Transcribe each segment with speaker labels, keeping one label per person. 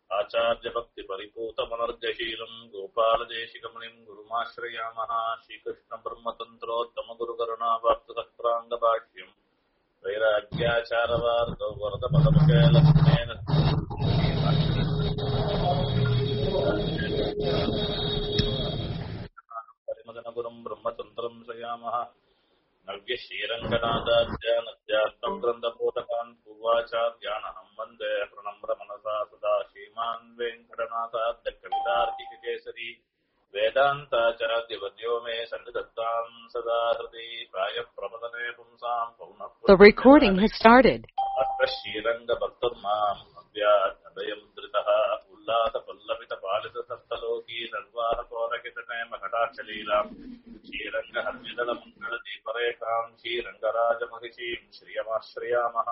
Speaker 1: आचार्यभक्तिपरिपूतमनर्गशीलम् गोपालदेशिकमुनिम् गुरुमाश्रयामः श्रीकृष्णब्रह्मतन्त्रोत्तमगुरुकरुणावाप्तसत्राङ्गभाष्यम् वैराग्याचारवार्गौ वरदपदमुखेलक्ष्मेन परिमदनगुरुम् ब्रह्मतन्त्रम् श्रयामः नव्यश्रीरङ्गनादाद्यानद्यात्मग्रन्थबोधकान् पूर्वाचार्याणहम् वन्दे प्रणम्रमनसा सदा श्रीमान् वेङ्कटनाथाद्यकवितार्किककेसरी वेदान्ताचार्यवर्यो मे सन्निधत्ताम् सदा हृदि प्रायः प्रपदने पुंसाम् पौनः
Speaker 2: The recording has started.
Speaker 1: अत्र श्रीरङ्गभक्तर्माम् अव्यादयम् धृतः उल्लासपल्लवितपालितसप्तलोकी निर्वाहपौरकितने मकटाक्षलीलाम् श्रीरङ्गहर्मिदलमङ्गलदीपरेखाम् श्रीरङ्गराजमहिषीम् श्रियमाश्रयामः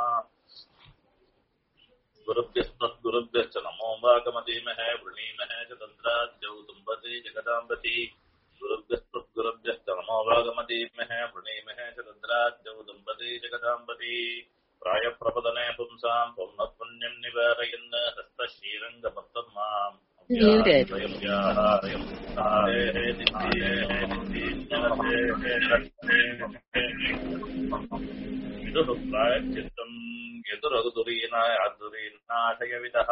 Speaker 1: गुरुभ्यस्तद्गुरुभ्यश्च नमो वागमदीमहे वृणीमहे च तन्त्राद्यौ तुम्बति जगदाम्बति गुरुभ्यस्तद्गुरुभ्यश्च नमो वागमदीमहे वृणीमहे च तन्त्राद्यौ तुम्बति जगदाम्बति प्रायप्रपदने पुंसाम् पौनःपुण्यम् निवारयन् हस्तश्रीरङ्गभक्तम् माम्
Speaker 2: Muted.
Speaker 1: चित्तम् यदुरगुदुरीनाय अदुरीनाशयविदः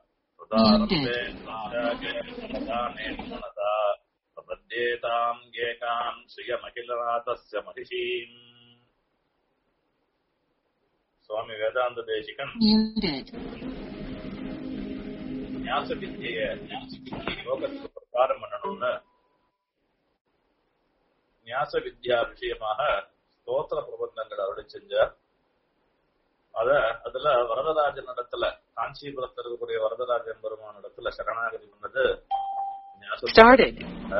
Speaker 1: प्रपद्येताम् एकाम् श्रियमखिलनाथस्य महिषीम् சுவாமி வேதாந்த தேசிகன்
Speaker 2: Muted.
Speaker 1: ஞாச வித்திய யோகத்துக்கு பிரகாரம் பண்ணணும்னு ஞாச வித்யா விஷயமாக ஸ்தோத்திர பிரபந்தங்கள் அருளி செஞ்சார் அத அதுல வரதராஜன் இடத்துல காஞ்சிபுரத்தில் இருக்கக்கூடிய வரதராஜன் பெருமான் இடத்துல சரணாகதி பண்ணது ஞாச
Speaker 2: Started.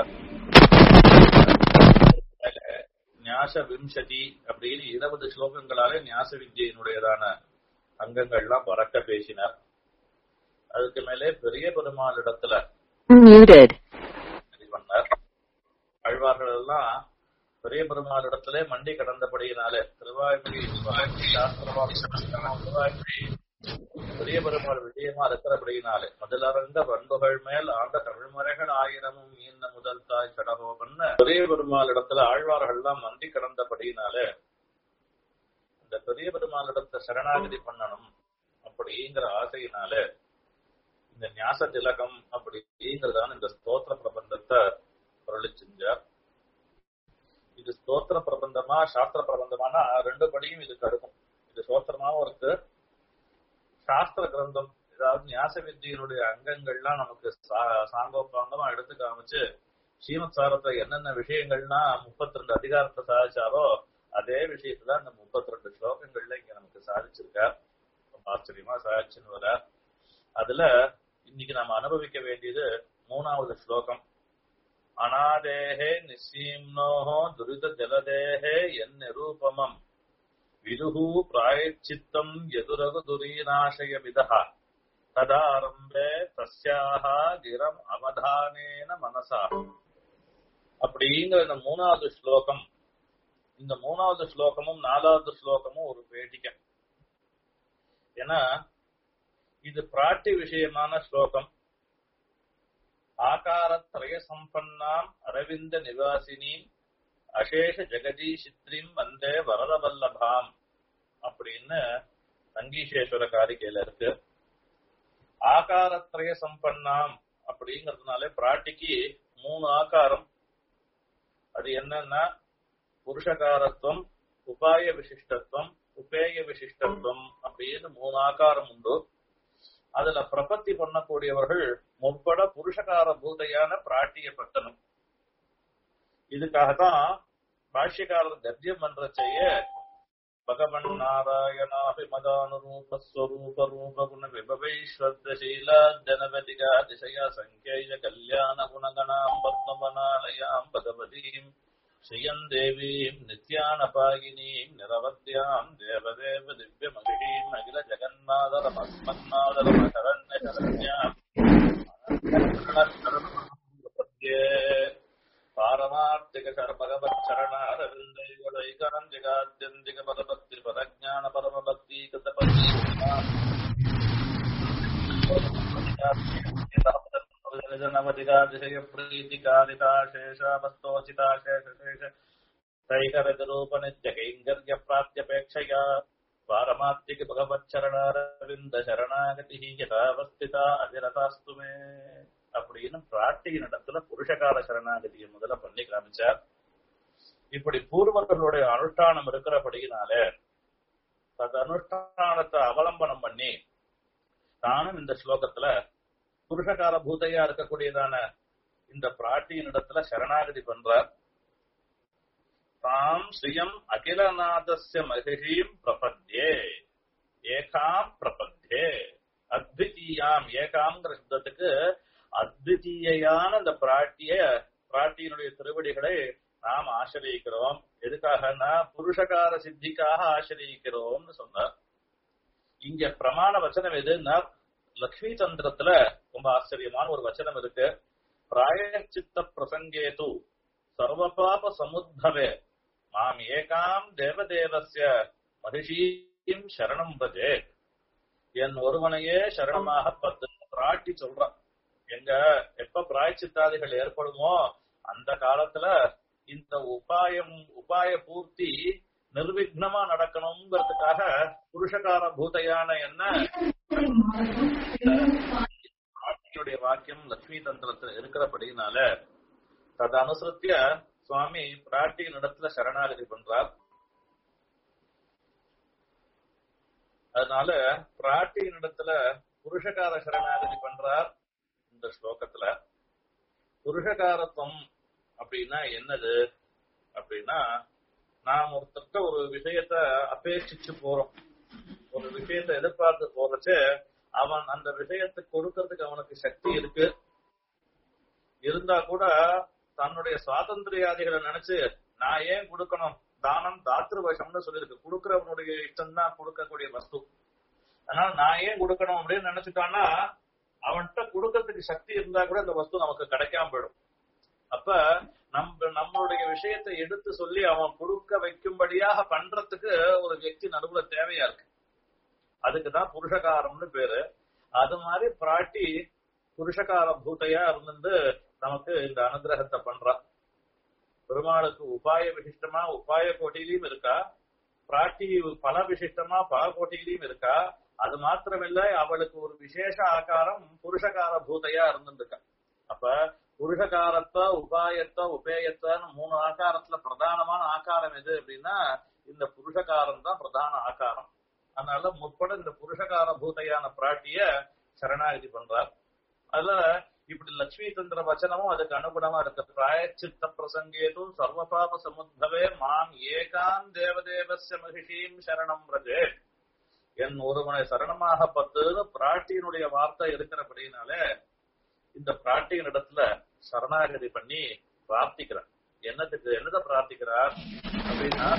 Speaker 1: ஞாச விம்சதி அப்படின்னு இருபது ஸ்லோகங்களாலே ஞாச வித்யினுடையதான அங்கங்கள்லாம் பறக்க பேசினார் அதுக்கு மேலே பெரிய பெருமாள் இடத்துல
Speaker 2: Muted.
Speaker 1: இது பண்ணார் ஆழ்வார்கள் எல்லாம் பெரிய பெருமாள் இடத்திலே மண்டி கடந்தபடியினாலே திருவாய்மொழி திருவாய்மொழி பெரிய பெருமாள் விஷயமா இருக்கிறபடியினாலே முதலரங்க பண்புகள் மேல் ஆண்ட தமிழ்மறைகள் ஆயிரமும் ஈந்த முதல் தாய் கடகோபன்னு பெரிய பெருமாள் இடத்துல ஆழ்வார்கள் எல்லாம் மண்டி கடந்தபடியினாலே இந்த பெரிய பெருமாள் இடத்துல சரணாகதி பண்ணணும் அப்படிங்கிற ஆசையினாலே இந்த ஞாச திலகம் அப்படிங்கிறதான இந்த ஸ்தோத்திர பிரபந்தத்தை அருளி செஞ்சார் இது ஸ்தோத்திர பிரபந்தமா சாஸ்திர பிரபந்தமானா ரெண்டு படியும் இது கடுக்கும் இது ஸ்தோத்திரமாவும் இருக்கு சாஸ்திர கிரந்தம் அதாவது ஞாச வித்தியினுடைய அங்கங்கள்லாம் நமக்கு சா- சாங்கோபாங்கமா எடுத்து காமிச்சு ஸ்ரீமத் சாரத்தை என்னென்ன விஷயங்கள்னா முப்பத்தி ரெண்டு அதிகாரத்தை சாதிச்சாரோ அதே விஷயத்துல அந்த முப்பத்தி ரெண்டு ஸ்லோகங்கள்ல இங்க நமக்கு சாதிச்சிருக்கார் ரொம்ப ஆச்சரியமா சாதிச்சுன்னு வர அதுல இன்னைக்கு நாம அனுபவிக்க வேண்டியது மூணாவது ஸ்லோகம் அநாதேஹே நிசீம்னோஹோ துரித ஜலதேஹே என் நிரூபமம் விதுஹு பிராயச்சித்தம் எதுரகு துரீநாசய விதா ததாரம்பே தஸ்யாக கிரம் அவதானேன மனசா அப்படிங்கிற இந்த மூணாவது ஸ்லோகம் இந்த மூணாவது ஸ்லோகமும் நாலாவது ஸ்லோகமும் ஒரு பேட்டிக்க ஏன்னா இது பிராட்டி விஷயமான ஸ்லோகம் ஆகாரத்ரய சம்பன்னாம் அரவிந்த நிவாசினீம் அசேஷ ஜெகதீஷித்ரிம் வந்தே வரதவல்லபாம் அப்படின்னு சங்கீஷேஸ்வர காரிக்கையில இருக்கு ஆகாரத்ரய சம்பன்னாம் அப்படிங்கறதுனால பிராட்டிக்கு மூணு ஆகாரம் அது என்னன்னா புருஷகாரத்துவம் உபாய விசிஷ்டத்துவம் உபேய விசிஷ்டத்துவம் அப்படின்னு மூணு ஆகாரம் உண்டு அதுல பிரபத்தி பண்ணக்கூடியவர்கள் முற்பட புருஷகார பூதையான பிராட்டிய பட்டணம் இதுக்காகத்தான் பாஷ்யக்காரர் கத்தியம் பண்ற செய்ய பகவன் நாராயணாபி மதானுரூப ஸ்வரூப ரூப குண விபவைஸ்வர்தசீல ஜனபதிகா திசையா சங்கேய கல்யாண குணகணாம் பத்மவனாலயாம் பகவதீம் ஸ்ரீயன் தேவீம் நித்யானபாகினீம் நிரவத்யாம் தேவதேவ திவ்ய மகிழீம் அகில ஜெகநாதரம் அஸ்மன்னாதரம் சரண்ய சரண்யாம் பாரமார்த்திக பகவத் சரணாரவிந்தைகரம் ஜெகாத்யந்திக பரபக்தி பரஜான பரமபக்தி கதபதி जनमधिकातिशय प्रीतिकालिता शेषावस्तोचिता शेषशेष तैकरगरूपनित्यकैङ्गर्य प्राप्त्यपेक्षया पारमात्मिक भगवच्चरणारविन्द शरणागतिः यथावस्थिता அதிரதாஸ்து மே அப்படின்னு பிராட்டியின் இடத்துல புருஷகார சரணாகதியை முதல்ல பண்ணி காமிச்சார் இப்படி பூர்வர்களுடைய அனுஷ்டானம் இருக்கிறபடியினாலே அந்த அனுஷ்டானத்தை அவலம்பனம் பண்ணி தானும் இந்த ஸ்லோகத்துல புருஷகார பூதையா இருக்கக்கூடியதான இந்த பிராட்டியின் இடத்துல சரணாகதி பண்றார் தாம் ஸ்ரீயம் அகிலநாதஸ்ய மகிஷீம் பிரபத்யே ஏகாம் பிரபத்யே அத்விதீயாம் ஏகாம்ங்கிற சப்தத்துக்கு அத்விதீயான இந்த பிராட்டிய பிராட்டியினுடைய திருவடிகளை நாம் ஆசிரியிக்கிறோம் எதுக்காகனா புருஷகார சித்திக்காக ஆசிரியிக்கிறோம்னு சொன்னார் இங்க பிரமாண வச்சனம் எதுன்னா லக்ஷ்மி தந்திரத்துல ரொம்ப ஆச்சரியமான ஒரு வச்சனம் இருக்கு பிராயச்சித்த பிரசங்கேது சர்வபாப சமுத்தவே மாம் ஏகாம் தேவதேவஸ்ய மகிஷீம் சரணம் பஜே என் ஒருவனையே சரணமாக பத்து பிராட்டி சொல்றான் எங்க எப்ப பிராய்ச்சித்தாதிகள் ஏற்படுமோ அந்த காலத்துல இந்த உபாயம் உபாய பூர்த்தி நிர்விக்னமா நடக்கணுங்கிறதுக்காக புருஷகார பூதையான என்ன பிராட்டியுடைய வாக்கியம் லட்சுமி தந்திரத்துல இருக்கிறபடினால தது அனுசரித்திய சுவாமி பிராட்டியின் இடத்துல சரணாகதி பண்றார் அதனால பிராட்டியின் இடத்துல புருஷகார சரணாகதி பண்றார் இந்த ஸ்லோகத்துல புருஷகாரத்துவம் அப்படின்னா என்னது அப்படின்னா நாம் ஒருத்தர்கிட்ட ஒரு விஷயத்த அபேட்சிச்சு போறோம் ஒரு விஷயத்தை எதிர்பார்த்து போறச்சு அவன் அந்த விஷயத்தை கொடுக்கறதுக்கு அவனுக்கு சக்தி இருக்கு இருந்தா கூட தன்னுடைய சுவாதந்திரியாதிகளை நினைச்சு நான் ஏன் கொடுக்கணும் தானம் தாத்திருவசம்னு சொல்லியிருக்கு கொடுக்கறவனுடைய இஷ்டம் தான் கொடுக்கக்கூடிய வஸ்து அதனால நான் ஏன் கொடுக்கணும் அப்படின்னு நினைச்சுட்டான்னா அவன்கிட்ட கொடுக்கறதுக்கு சக்தி இருந்தா கூட அந்த வஸ்து நமக்கு கிடைக்காம போயிடும் அப்ப நம்ம நம்மளுடைய விஷயத்தை எடுத்து சொல்லி அவன் கொடுக்க வைக்கும்படியாக பண்றதுக்கு ஒரு వ్యక్తి நடுவுல தேவையா இருக்கு அதுக்குதான் புருஷகாரம்னு பேரு அது மாதிரி பிராட்டி புருஷகார பூத்தையா இருந்து நமக்கு இந்த அனுகிரகத்தை பண்றா பெருமாளுக்கு உபாய விசிஷ்டமா உபாய கோட்டிலையும் இருக்கா பிராட்டி பல விசிஷ்டமா பல கோட்டிலையும் இருக்கா அது மாத்திரமில்ல அவளுக்கு ஒரு விசேஷ ஆகாரம் புருஷகார பூதையா இருந்துருக்கா அப்ப புருஷகாரத்தை உபாயத்தை உபேயத்தைன்னு மூணு ஆகாரத்துல பிரதானமான ஆகாரம் எது அப்படின்னா இந்த புருஷகாரம் தான் பிரதான ஆகாரம் அதனால முற்பட இந்த புருஷகார பூதையான பிராட்டிய சரணாகதி பண்றார் அதுல இப்படி லட்சுமி தந்திர வச்சனமும் அதுக்கு அனுகுணமா இருக்கு பிராயச்சித்த பிரசங்கேதும் சர்வபாப சமுத்தவே மாம் ஏகாம் தேவதேவஸ்ய மகிஷீம் சரணம் ரஜே என் ஒருவனை சரணமாக பத்துன்னு பிராட்டியினுடைய வார்த்தை இருக்கிறபடினாலே இந்த பிராட்டியின் இடத்துல சரணாகதி பண்ணி பிரார்த்திக்கிறார் என்னத்துக்கு என்னத பிரார்த்திக்கிறார் அப்படின்னா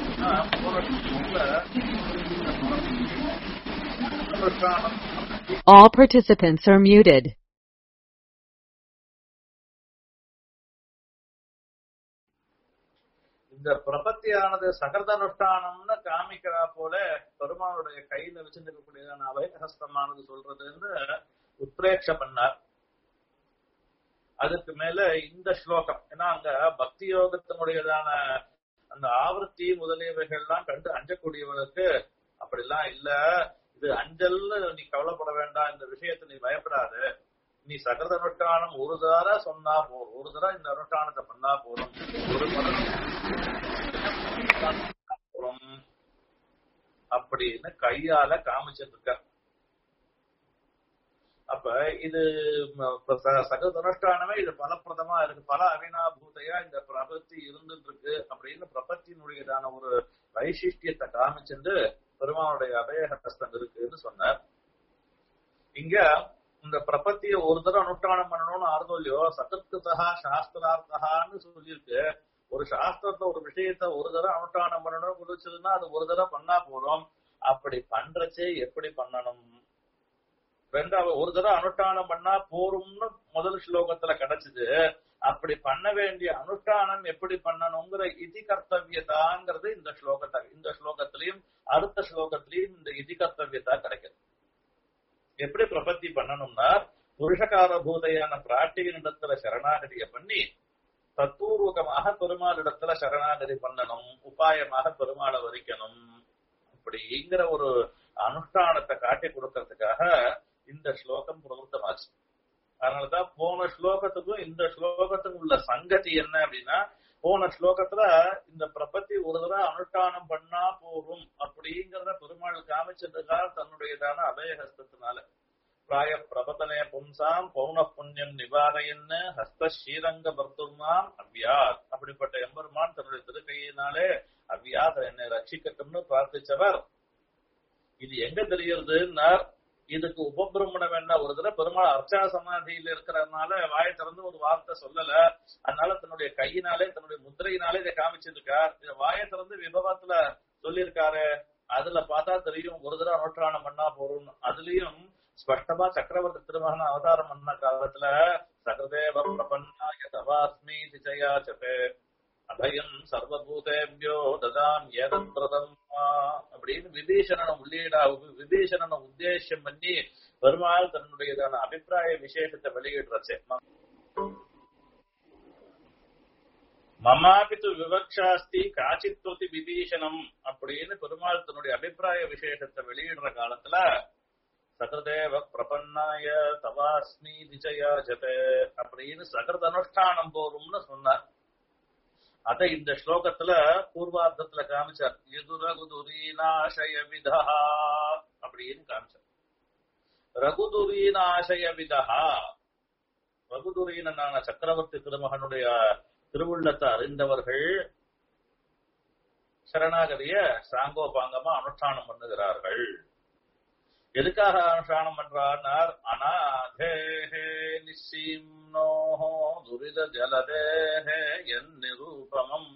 Speaker 2: All participants are muted.
Speaker 1: இந்த பிரபத்தியானது சகர்தனுஷ்டானம்னு காமிக்கிறா போல பெருமாளுடைய கையில வச்சிருக்கக்கூடியதான அபயஹஸ்தமானது சொல்றதுன்னு உத்ரேட்ச பண்ணார் அதுக்கு மேல இந்த ஸ்லோகம் ஏன்னா அங்க பக்தி யோகத்தினுடையதான அந்த ஆவர்த்தி முதலியவைகள்லாம் கண்டு அஞ்சக்கூடியவனுக்கு அப்படிலாம் இல்ல இது அஞ்சல்னு நீ கவலைப்பட வேண்டாம் இந்த விஷயத்தை நீ பயப்படாது நீ சகத அனுஷ்டானம் ஒரு தர சொன்னா போதும் ஒரு தர இந்த அனுஷ்டானத்தை பண்ணா போதும் ஒரு போதும் அப்படின்னு கையால காமிச்சிட்டு இருக்க அப்ப இது சகத அனுஷ்டானமே இது பலப்பிரதமா இருக்கு பல அவினாபூதையா இந்த பிரபத்தி இருந்துட்டு இருக்கு அப்படின்னு பிரபத்தினுடையதான ஒரு வைசிஷ்டியத்தை காமிச்சிருந்து பெருமானுடைய அபயஹஸ்தம் இருக்குன்னு சொன்னார் இங்க இந்த பிரபத்திய ஒரு தடவை அனுஷ்டானம் பண்ணணும்னு ஆறுதோ இல்லையோ சதத்கதா சாஸ்திரார்த்தகான்னு சொல்லியிருக்கு ஒரு சாஸ்திரத்தை ஒரு விஷயத்த ஒரு தடவை அனுஷ்டானம் பண்ணணும் குறிச்சதுன்னா அது ஒரு தடவை பண்ணா போதும் அப்படி பண்றச்சே எப்படி பண்ணணும் ரெண்டாவது ஒரு தடவை அனுஷ்டானம் பண்ணா போரும்னு முதல் ஸ்லோகத்துல கிடைச்சது அப்படி பண்ண வேண்டிய அனுஷ்டானம் எப்படி பண்ணணுங்கிற இதி கர்த்தவியதாங்கிறது இந்த ஸ்லோகத்தை இந்த ஸ்லோகத்திலையும் அடுத்த ஸ்லோகத்திலையும் இந்த இதி கர்த்தவியதா கிடைக்குது எப்படி பிரபத்தி பண்ணணும்னா புருஷகார பூதையான பிராட்டியினிடத்துல சரணாகதியை பண்ணி தத்துவூர்வகமாக பெருமாளிடத்துல சரணாகதி பண்ணணும் உபாயமாக பெருமாளை வரிக்கணும் அப்படிங்கிற ஒரு அனுஷ்டானத்தை காட்டி கொடுக்கறதுக்காக இந்த ஸ்லோகம் பிரவருத்தமாச்சு அதனாலதான் போன ஸ்லோகத்துக்கும் இந்த ஸ்லோகத்துக்கும் உள்ள சங்கதி என்ன அப்படின்னா போன ஸ்லோகத்துல இந்த பிரபத்தி ஒரு தடவை அனுஷ்டானம் பண்ணா போரும் அப்படிங்கறத பெருமாள் காமிச்சதுக்காக தன்னுடையதான அபயஹஸ்தத்தினால பிராய பிரபதனே பும்சாம் பௌன புண்ணியம் நிவாரையன்னு ஹஸ்த ஸ்ரீரங்க பர்துமாம் அவ்யாத் அப்படிப்பட்ட எம்பெருமான் தன்னுடைய திருக்கையினாலே அவ்யாத் என்னை ரட்சிக்கட்டும்னு பிரார்த்திச்சவர் இது எங்க தெரியறதுன்னா இதுக்கு உபபிரமணம் என்ன ஒரு தடவை பெருமாள் அர்ச்சா சமாதியில இருக்கிறதுனால வாயை திறந்து ஒரு வார்த்தை சொல்லல அதனால தன்னுடைய கையினாலே தன்னுடைய முத்திரையினாலே இதை காமிச்சிருக்கார் இதை வாயை திறந்து விபவத்துல சொல்லியிருக்காரு அதுல பார்த்தா தெரியும் ஒரு தடவை அனுஷ்டானம் பண்ணா போறோம் அதுலயும் ஸ்பஷ்டமா சக்கரவர்த்தி திருமகன அவதாரம் பண்ண காலத்துல சகதேவ பிரபன்னாய தவாஸ்மி திஜயாச்சபே அபயம் சர்வபூதேபியோ ததாம் ஏதம் அப்படின்னு விபீஷணனை உள்ளீடா விபீஷணனை உத்தேசம் பண்ணி பெருமாள் தன்னுடையதான அபிப்பிராய விசேஷத்தை வெளியிடுறச்சே மமாபித்து விவக்ஷாஸ்தி காச்சித்வதி விபீஷணம் அப்படின்னு பெருமாள் தன்னுடைய அபிப்பிராய விசேஷத்தை வெளியிடுற காலத்துல சகதேவ பிரபன்னாய தவாஸ்மி திஜயா ஜபே அப்படின்னு சகத அனுஷ்டானம் போரும்னு சொன்னார் அத இந்த ஸ்லோகத்துல பூர்வார்த்தத்துல காமிச்சார் எதுரகுதுரீநாசய விதா அப்படின்னு காமிச்சார் ரகுதுரீநாசய விதா ரகுதுரீனான சக்கரவர்த்தி திருமகனுடைய திருவுள்ளத்தை அறிந்தவர்கள் சரணாகதிய சாங்கோபாங்கமா அனுஷ்டானம் பண்ணுகிறார்கள் எதுக்காக அனுஷ்டானம் பண்றார் அநாதேஹே நிசீம்னோஹோ துரித ஜலதேஹே என் நிரூபமம்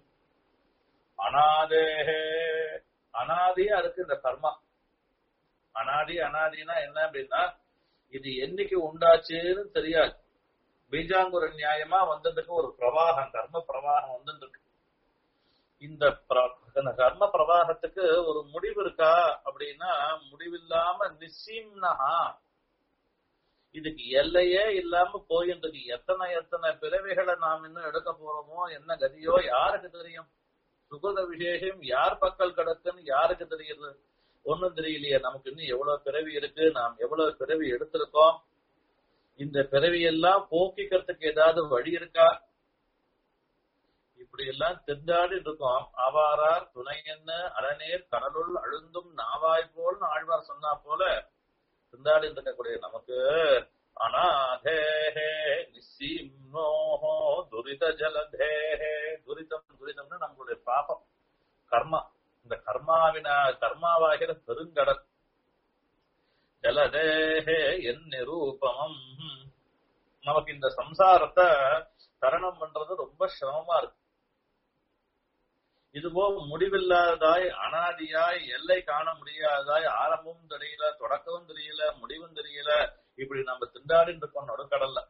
Speaker 1: அநாதேஹே அனாதியா இருக்கு இந்த கர்மா அனாதி அனாதினா என்ன அப்படின்னா இது என்னைக்கு உண்டாச்சுன்னு தெரியாது பீஜாங்குர நியாயமா வந்ததுக்கு ஒரு பிரவாகம் கர்ம பிரவாகம் வந்துருக்கு இந்த கர்ம பிரவாகத்துக்கு ஒரு முடிவு இருக்கா அப்படின்னா முடிவில்லாம நிசீம்னஹா இதுக்கு எல்லையே இல்லாம போயின்றது எத்தனை எத்தனை பிறவைகளை நாம் இன்னும் எடுக்க போறோமோ என்ன கதியோ யாருக்கு தெரியும் சுகத விசேஷம் யார் பக்கல் கிடக்குன்னு யாருக்கு தெரியுது ஒண்ணும் தெரியலையே நமக்கு இன்னும் எவ்வளவு பிறவி இருக்கு நாம் எவ்வளவு பிறவி எடுத்திருக்கோம் இந்த பிறவியெல்லாம் போக்கிக்கிறதுக்கு ஏதாவது வழி இருக்கா இப்படி எல்லாம் திண்டாடி இருக்கோம் ஆவாரார் துணை என்ன அரணேர் கடலுள் அழுந்தும் நாவாய் போல் ஆழ்வார் சொன்னா போல திண்டாடி இருக்கக்கூடிய நமக்கு அனாதேஹே நிசீம்னோஹோ துரித ஜலதேஹே துரிதம் துரிதம்னு நம்மளுடைய பாபம் கர்மா இந்த கர்மாவினா கர்மாவாகிற பெருங்கடல் ஜலதேஹே என் நிரூபமம் நமக்கு இந்த சம்சாரத்தை தரணம் பண்றது ரொம்ப சிரமமா இருக்கு இதுபோ முடிவில்லாதாய் அனாதியாய் எல்லை காண முடியாதாய் ஆரம்பமும் தெரியல தொடக்கமும் தெரியல முடிவும் தெரியல இப்படி நம்ம திண்டாடிட்டு இருக்கோம் நடுக்கடல்ல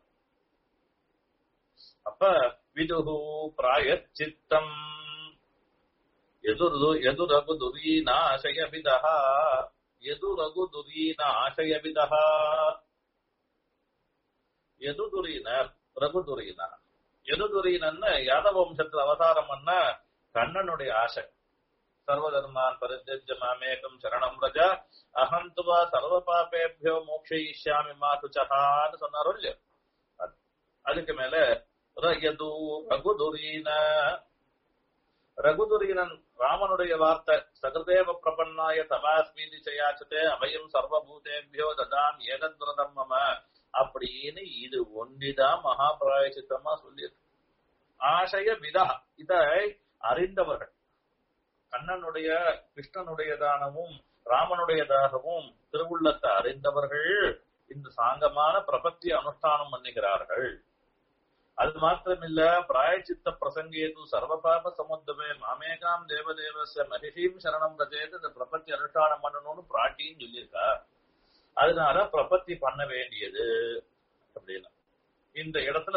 Speaker 1: அப்ப விதுகு பிராயச்சித்தம் எதுரு எதுரகு துரீநாசய விதா எதுரகு துரீநாசய விதா எதுதுரீனர் ரகுதுரீனர் எதுதுரீனன்னு யாதவ வம்சத்துல அவதாரம் பண்ண கண்ணனுடைய ஆசை சர்வதர்மான் பரித்தஜ மாமேகம் சரணம் ரஜ அகந்துவா சர்வ பாபேபியோ மோக்ஷயிஷ்யாமி மாதுச்சகான்னு சொன்னாரோ இல்லையோ அதுக்கு மேல யது ரகுதுரீன ரகுதுரீனன் ராமனுடைய வார்த்தை சகதேவ பிரபன்னாய தபாஸ்மீதி செய்யாச்சதே அபயம் சர்வபூதேபியோ ததான் ஏகத்ரதம் மம அப்படின்னு இது ஒன்றிதான் மகாபிராயச்சித்தமா சொல்லியிருக்கு ஆசய விதா இதை அறிந்தவர்கள் கண்ணனுடைய கிருஷ்ணனுடையதானவும் ராமனுடையதாகவும் திருவுள்ளத்தை அறிந்தவர்கள் இந்த சாங்கமான பிரபத்தி அனுஷ்டானம் பண்ணுகிறார்கள் அது மாத்திரமில்ல பிராயச்சித்த பிரசங்கேது சர்வபாப சமுத்திரமே மாமேகாம் தேவதேவச மகிஷீம் சரணம் கஜேது இந்த பிரபத்தி அனுஷ்டானம் பண்ணணும்னு பிராட்டின்னு சொல்லியிருக்கா அதனால பிரபத்தி பண்ண வேண்டியது அப்படின்னு இந்த இடத்துல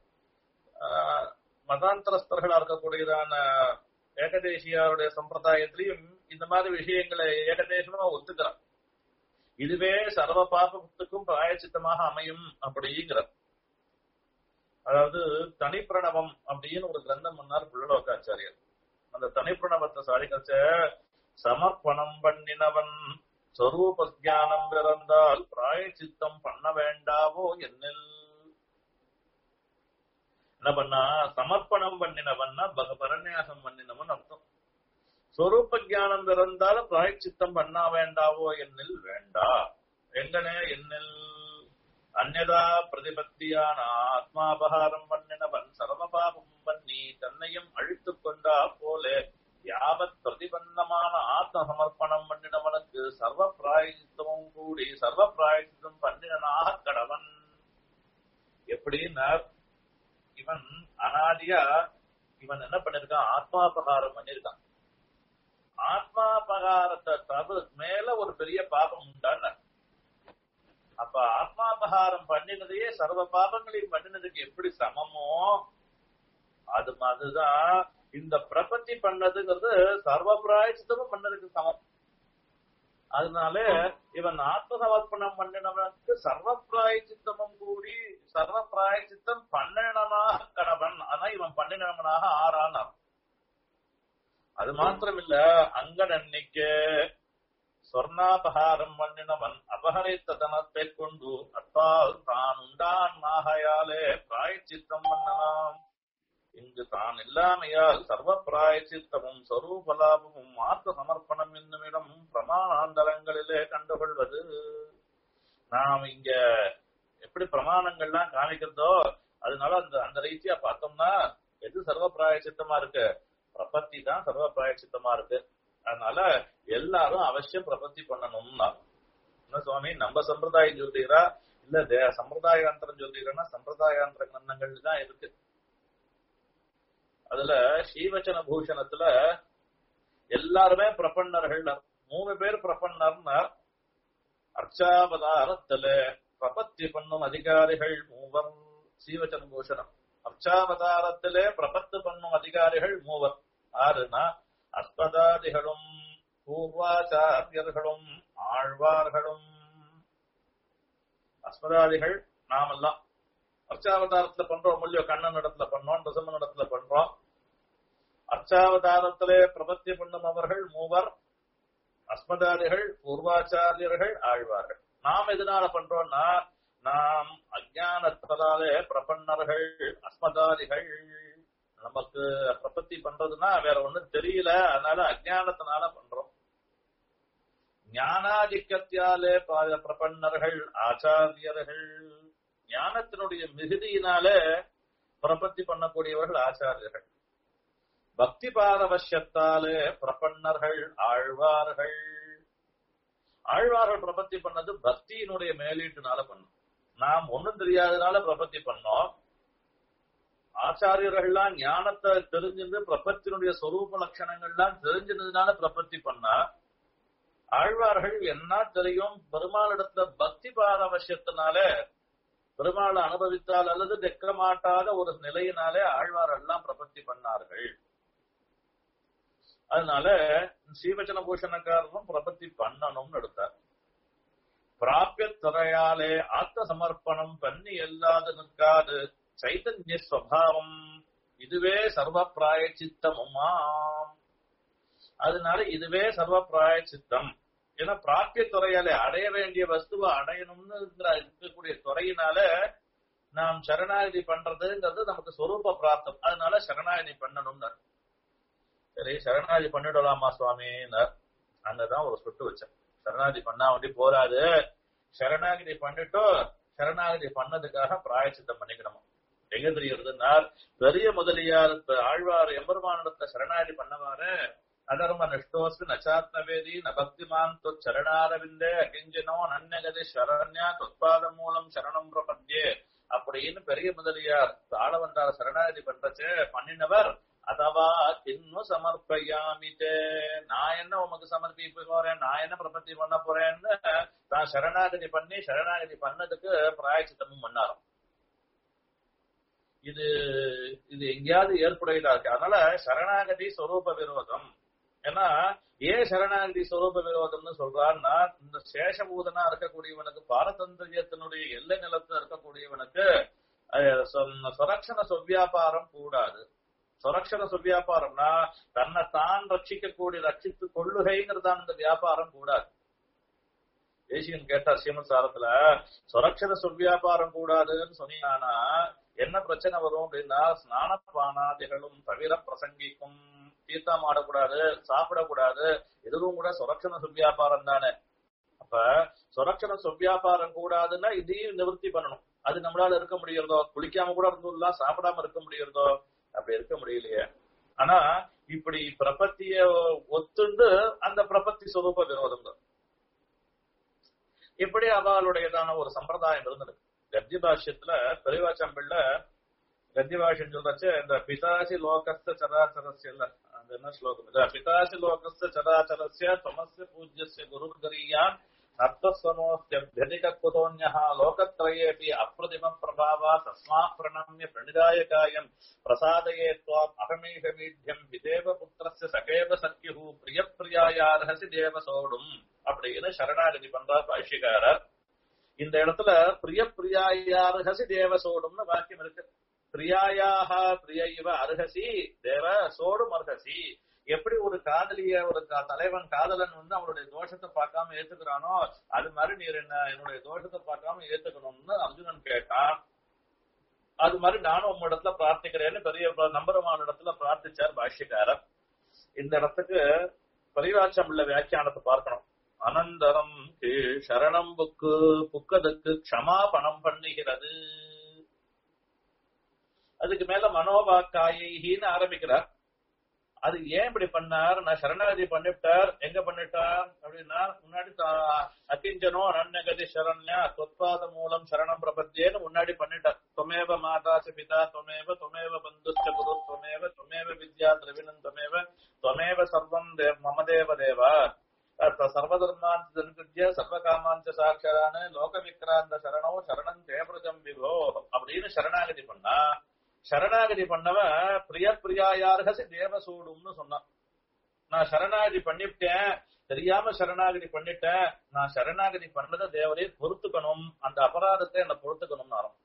Speaker 1: மதாந்தரஸ்தர்களா இருக்கக்கூடியதான ஏகதேசியாருடைய சம்பிரதாயத்திலையும் இந்த மாதிரி விஷயங்களை ஏகதேசமா ஒத்துக்கிறான் இதுவே சர்வ பாபத்துக்கும் பிராயச்சித்தமாக அமையும் அப்படிங்கிறார் அதாவது தனிப்பிரணவம் அப்படின்னு ஒரு கிரந்தம் பண்ணார் புள்ளலோகாச்சாரியர் அந்த தனிப்பிரணவத்தை சாதிக்கச்ச சமர்ப்பணம் பண்ணினவன் சொரூப தியானம் பிறந்தால் பிராயச்சித்தம் பண்ண வேண்டாவோ என்னில் என்ன பண்ணா சமர்ப்பணம் பண்ணினவன்னா பக- பரநியாசம் பண்ணினவன் அர்த்தம் சொரூப ஞானம் பிறந்தாலும் பிராயச்சித்தம் பண்ண வேண்டாவோ என்னில் வேண்டா எங்கனே என்னில் அந்நதா பிரதிபத்தியான ஆத்மாபகாரம் பண்ணினவன் சர்வபாபம் பண்ணி தன்னையும் அழித்துக் கொண்டா போல யாவத் பிரதிபந்தமான ஆத்ம சமர்ப்பணம் பண்ணினவனுக்கு சர்வ பிராயச்சித்தமும் கூடி சர்வ பிராயச்சித்தம் பண்ணினாக கடவன் எப்படின்னா இவன் அனாதியா இவன் என்ன பண்ணிருக்கான் ஆத்மாபகாரம் பண்ணிருக்கான் ஆத்மாபகாரத்தை தவிர மேல ஒரு பெரிய பாபம் உண்டான அப்ப ஆத்மாபகாரம் பண்ணினதையே சர்வ பாபங்களையும் பண்ணினதுக்கு எப்படி சமமோ அது மாதிரிதான் இந்த பிரபத்தி பண்ணதுங்கிறது சர்வ பிராயச்சித்தமும் பண்ணதுக்கு சமம் அதனால இவன் ஆத்ம சமர்ப்பணம் பண்ணினவனுக்கு சர்வ பிராயச்சித்தமும் கூடி சர்வ பிராயச்சித்தம் பண்ணினனாக கடவன் ஆனா இவன் பண்ணினவனாக ஆறானான் அது மாத்திரம் இல்ல அங்கடன்னிக்கு சொர்ணாபகாரம் பண்ணினவன் அபகரித்த தனத்தை கொண்டு அத்தால் தான் உண்டான் ஆகையாலே பிராயச்சித்தம் பண்ணலாம் இங்கு தான் இல்லாமையால் சர்வ பிராயச்சித்தமும் சொரூபலாபமும் ஆத்ம சமர்ப்பணம் என்னுமிடம் பிரமாணாந்தரங்களிலே கண்டுகொள்வது நாம் இங்க எப்படி பிரமாணங்கள்லாம் காமிக்கிறதோ அதனால அந்த அந்த ரீதியா பார்த்தோம்னா எது சர்வ பிராயச்சித்தமா இருக்கு பிரபத்தி தான் சர்வ பிராயச்சித்தமா இருக்கு அதனால எல்லாரும் அவசியம் பிரபத்தி பண்ணணும்னா என்ன சுவாமி நம்ம சம்பிரதாயம் சொல்றீரா இல்ல தே- சம்பிரதாயாந்தரம் சொல்றீங்கன்னா சம்பிரதாயாந்தர கிரந்தங்கள் தான் இருக்கு அதுல ஸ்ரீவச்சன பூஷணத்துல எல்லாருமே பிரபன்னர்கள் மூணு பேர் பிரபன்னர்னா அர்ச்சாவதாரத்துல பிரபத்தி பண்ணும் அதிகாரிகள் மூவர் ஸ்ரீவச்சன பூஷணம் அர்ச்சாவதாரத்திலே பிரபத்து பண்ணும் அதிகாரிகள் மூவர் ஆறுனா அஸ்பதாதிகளும் பூர்வாச்சாரியர்களும் ஆழ்வார்களும் அஸ்மதாதிகள் நாமெல்லாம் அர்ச்சாவதாரத்துல பண்றோம் மொழியோ கண்ணன் இடத்துல பண்ணோம் பிரசம்மன் இடத்துல பண்றோம் அர்ச்சாவதாரத்திலே பிரபத்தி பண்ணும் அவர்கள் மூவர் அஸ்மதாதிகள் பூர்வாச்சாரியர்கள் ஆழ்வார்கள் நாம் எதனால பண்றோம்னா நாம் அஜானத்தாலே பிரபன்னர்கள் அஸ்மதாதிகள் நமக்கு பிரபத்தி பண்றதுன்னா வேற ஒண்ணும் தெரியல அதனால அஜானத்தினால பண்றோம் ஞானாதிக்கத்தியாலே ப- பிரபன்னர்கள் ஆச்சாரியர்கள் ஞானத்தினுடைய மிகுதியினாலே பிரபத்தி பண்ணக்கூடியவர்கள் ஆச்சாரியர்கள் பக்தி பாரவசியத்தாலே பிரபன்னர்கள் ஆழ்வார்கள் ஆழ்வார்கள் பிரபத்தி பண்ணது பக்தியினுடைய மேலீட்டுனால பண்ணும் நாம் ஒண்ணும் தெரியாதனால பிரபத்தி பண்ணோம் ஆச்சாரியர்கள்லாம் ஞானத்தை தெரிஞ்சிருந்து பிரபத்தினுடைய சொரூப லட்சணங்கள்லாம் தெரிஞ்சிருந்ததுனால பிரபத்தி பண்ணா ஆழ்வார்கள் என்ன தெரியும் பெருமாளிடத்துல பக்தி பாரவசியத்தினால பெருமாளை அனுபவித்தால் அல்லது தெக்க மாட்டாத ஒரு நிலையினாலே ஆழ்வாரெல்லாம் பிரபத்தி பண்ணார்கள் அதனால ஸ்ரீவச்சன பூஷணக்காரரும் பிரபத்தி பண்ணணும்னு எடுத்தார் பிராபிய துறையாலே ஆத்ம சமர்ப்பணம் பண்ணி எல்லாது நிற்காது சைதன்ய ஸ்வபாவம் இதுவே சர்வ பிராயச்சித்தமுமாம் அதனால இதுவே சர்வ பிராயச்சித்தம் ஏன்னா பிராபிய துறையாலே அடைய வேண்டிய வஸ்துவை அடையணும்னு இருக்கிற- இருக்கக்கூடிய துறையினால நாம் சரணாகதி பண்றதுங்கிறது நமக்கு சொரூப பிராப்தம் அதனால சரணாகதி பண்ணணும்னு சரி சரணாகதி பண்ணிடலாமா சுவாமின்னு அங்கதான் ஒரு சுட்டு வச்சேன் சரணாகதி பண்ணா வேண்டி போராது சரணாகதி பண்ணிட்டு சரணாகதி பண்ணதுக்காக பிராயச்சித்தம் பண்ணிக்கணுமா எங்க தெரியறதுன்னா பெரிய முதலியார் இப்ப ஆழ்வார் எம்பெருமானிடத்தை சரணாகதி பண்ணவாரு அதர்ம நிஷ்டோஸ்மி நச்சாத்மவேதி ந பக்திமான் தொத் சரணாரவிந்தே அகிஞ்சனோ நன்னகதி சரண்யா தொத்பாத மூலம் சரணம் பிரபத்யே அப்படின்னு பெரிய முதலியார் ஆள வந்தார் சரணாகதி பண்றச்சே பண்ணினவர் அதவா கிண்ணு சமர்ப்பயாமிதே நான் என்ன உமக்கு சமர்ப்பிக்க போறேன் நான் என்ன பிரபத்தி பண்ண போறேன்னு தான் சரணாகதி பண்ணி சரணாகதி பண்ணதுக்கு பிராயச்சித்தமும் பண்ணாராம் இது இது எங்கேயாவது ஏற்புடையதா இருக்கு அதனால சரணாகதி சொரூப விரோதம் ஏன்னா ஏன் சரணாகதி சுரூப விரோதம்னு சொல்றான்னா இந்த சேஷபூதனா இருக்கக்கூடியவனுக்கு பாரதந்திரியத்தினுடைய எல்லை நிலத்துல இருக்கக்கூடியவனுக்கு அஹ், சொ- சுரக்ஷண சொவ்வியாபாரம் கூடாது சுரக்ஷண சொவ்வியாபாரம்னா தன்னை தான் ரட்சிக்கக்கூடிய ரட்சித்து கொள்ளுகைங்கிறதான் இந்த வியாபாரம் கூடாது தேசியன் கேட்டார் ஸ்ரீமத் சாரத்துல சுரக்ஷண சொவ்வியாபாரம் கூடாதுன்னு சொன்னீங்கன்னா என்ன பிரச்சனை வரும் அப்படின்னா ஸ்நானபானாதிகளும் தவிர பிரசங்கிக்கும் தீர்த்தம் ஆடக்கூடாது சாப்பிடக்கூடாது இதுவும் கூட சுரக்ஷண சொவ்வியாபாரம் தானே அப்ப சுரக்ஷண சொவ்வியாபாரம் கூடாதுன்னா இதையும் நிவர்த்தி பண்ணணும் அது நம்மளால இருக்க முடியறதோ குளிக்காம கூட இருந்துடலாம் சாப்பிடாம இருக்க முடியறதோ அப்படி இருக்க முடியலையே ஆனா இப்படி பிரபத்திய ஒத்துண்டு அந்த பிரபத்தி சுரூப விரோதம் தான் இப்படி அவளுடையதான ஒரு சம்பிரதாயம் இருந்தது கத்திய பாஷ்யத்துல பெரியவாச்சம்பிள்ள கத்திய பாஷ்யம் சொல்றச்சு இந்த பிதாசி லோகஸ்த சராச்சரஸ்ய இல்ல அந்த என்ன ஸ்லோகம் இது பிதாசி லோகஸ்த சராச்சரஸ்ய தமஸ்ய பூஜ்யஸ்ய குருர்கரியான் நர்த்தஸ்வனோஸ்யபியதிக குதோன்யः லோகத்ரயேபி அப்பிரதிம பிரபாவா தஸ்மா பிரணம்ய பிரணிதாயகாயம் பிரசாதயே त्वाम् அகமேகமீட்யம் விதேவ புத்திரஸ்ய சகேவ சத்யுஹு பிரிய பிரியாயார்ஹசி தேவ சோடும் அப்படின்னு சரணாகதி பண்றார் பாஷ்யக்காரர் இந்த இடத்துல பிரிய பிரியாயார்ஹசி தேவ சோடும்னு வாக்கியம் இருக்கு பிரியாயாக பிரிய இவ அருகசி தேவ சோடும் அருகசி எப்படி ஒரு காதலிய ஒரு கா- தலைவன் காதலன் வந்து அவனுடைய தோஷத்தை பார்க்காம ஏத்துக்கிறானோ அது மாதிரி நீர் என்ன என்னுடைய தோஷத்தை பார்க்காம ஏத்துக்கணும்னு அர்ஜுனன் கேட்டான் அது மாதிரி நானும் உங்க இடத்துல பிரார்த்திக்கிறேன்னு பெரிய நம்பரமான இடத்துல பிரார்த்திச்சார் பாஷ்யக்காரர் இந்த இடத்துக்கு பரிவாச்சம் உள்ள வியாக்கியானத்தை பார்க்கணும் அனந்தரம் கீழ் சரணம் புக்கு புக்கதுக்கு க்ஷமாபணம் பண்ணுகிறது அதுக்கு மேல மனோபாக்காயின்னு ஆரம்பிக்கிறார் அது ஏன் இப்படி பண்ணார் நான் சரணாகதி பண்ணிவிட்டார் எங்க பண்ணிட்டார் அப்படின்னா முன்னாடி தா- அகிஞ்சனோ அனன்யகதி சரண்யா தொத்பாத மூலம் சரணம் பிரபத்தியேன்னு முன்னாடி பண்ணிட்டார் துமேவ மாதாசி பிதா துமேவ துமேவ பந்துஷ்ட குரு துமேவ துமேவ வித்யா திரவிணம் துமேவ துமேவ சர்வம் தேவ மம தேவ தேவா அத்த சர்வதர்மான் திருக்கிய சர்வகாமான் சாட்சரான லோக விக்ராந்த சரணோ சரணம் ஜெயபிரஜம் விபோ அப்படின்னு சரணாகதி பண்ணா சரணாகதி பண்ணவன் பிரிய பிரியாயார்கசி தேவசூடும்னு சொன்னான் நான் சரணாகதி பண்ணிவிட்டேன் தெரியாம சரணாகதி பண்ணிட்டேன் நான் சரணாகதி பண்ணதை தேவரே பொறுத்துக்கணும் அந்த அபராதத்தை என்ன பொறுத்துக்கணும்னு அர்த்தம்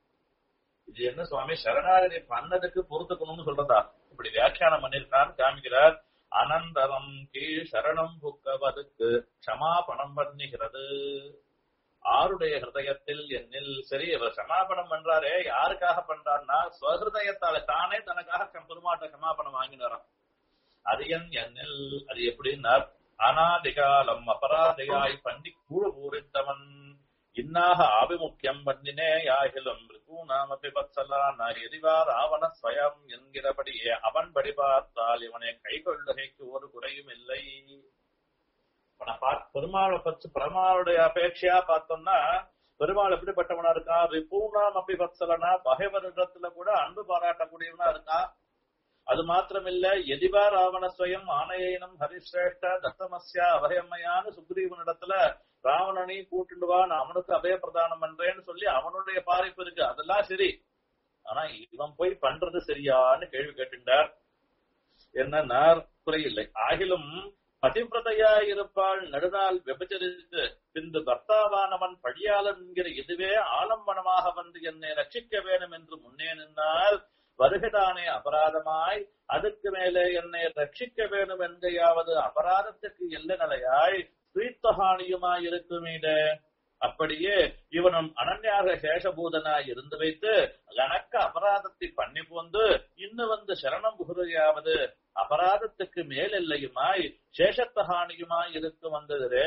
Speaker 1: இது என்ன சுவாமி சரணாகதி பண்ணதுக்கு பொறுத்துக்கணும்னு சொல்றதா இப்படி வியாக்கியானம் பண்ணிருக்கான்னு காமிக்கிறார் அனந்தரம் கீழ் சரணம் புக்கவதுக்கு க்ஷமாபணம் பண்ணுகிறது ஆருடைய ஹிருதயத்தில் என்னில் சரி இவர் சமாபணம் பண்றாரே யாருக்காக பண்றாருன்னா ஸ்வஹிருதயத்தால தானே தனக்காக கம்- பெருமாட்ட சமாபணம் வாங்கினாராம் அது என் என்னில் அது எப்படின்னா அனாதிகாலம் அபராதிகாய் பண்ணி கூழ பூரித்தவன் இன்னாக ஆபிமுக்கியம் பண்ணினே யாகிலும் ரிபூனாமபி வத்சலா நான் எரிவா ராவண ஸ்வயம் என்கிறபடியே அவன் படி பார்த்தால் இவனை கைகொள்ளுகைக்கு ஒரு குறையும் இல்லை இப்ப நான் பாத்- பெருமாளை பற்றி பெருமாளுடைய அபேட்சையா பார்த்தோம்னா பெருமாள் எப்படிப்பட்டவனா இருக்கான் ரிபூனாம் அப்படி வத்சலனா பகைவரிடத்துல கூட அன்பு பாராட்டக்கூடியவனா இருக்கான் அது மாத்திரமில்ல எதிபா ராவண ஸ்வயம் ஆனையினம் ஹரிஸ்ரேஷ்ட தத்தமஸ்யா அபயம்மையான்னு சுக்ரீவனிடத்துல ராவணனை கூட்டிட்டு வா நான் அவனுக்கு அபய பிரதானம் பண்றேன்னு சொல்லி அவனுடைய பாரிப்பு இருக்கு அதெல்லாம் சரி ஆனா இவன் போய் பண்றது சரியான்னு கேள்வி கேட்டுட்டார் என்னன்னா குறையில்லை ஆகிலும் பதிவிரதையா இருப்பாள் நடுநாள் விபச்சரித்து பின்பு பர்த்தாவானவன் பழியாளன் என்கிற இதுவே ஆலம்பனமாக வந்து என்னை ரட்சிக்க வேணும் என்று முன்னே நின்னால் வருகதானே அபராதமாய் அதுக்கு மேலே என்னை ரட்சிக்க வேணும் என்கையாவது அபராதத்துக்கு எல்லை நிலையாய் ஸ்ரீத்தகாணியுமாய் இருக்குமீடே அப்படியே இவனும் அனன்யாக சேஷபூதனாய் இருந்து வைத்து கணக்க அபராதத்தை பண்ணி போந்து இன்னும் வந்து சரணம் புகுதையாவது அபராதத்துக்கு மேல் எல்லையுமாய் சேஷத்தகாணியுமாய் இருக்கு வந்ததுரே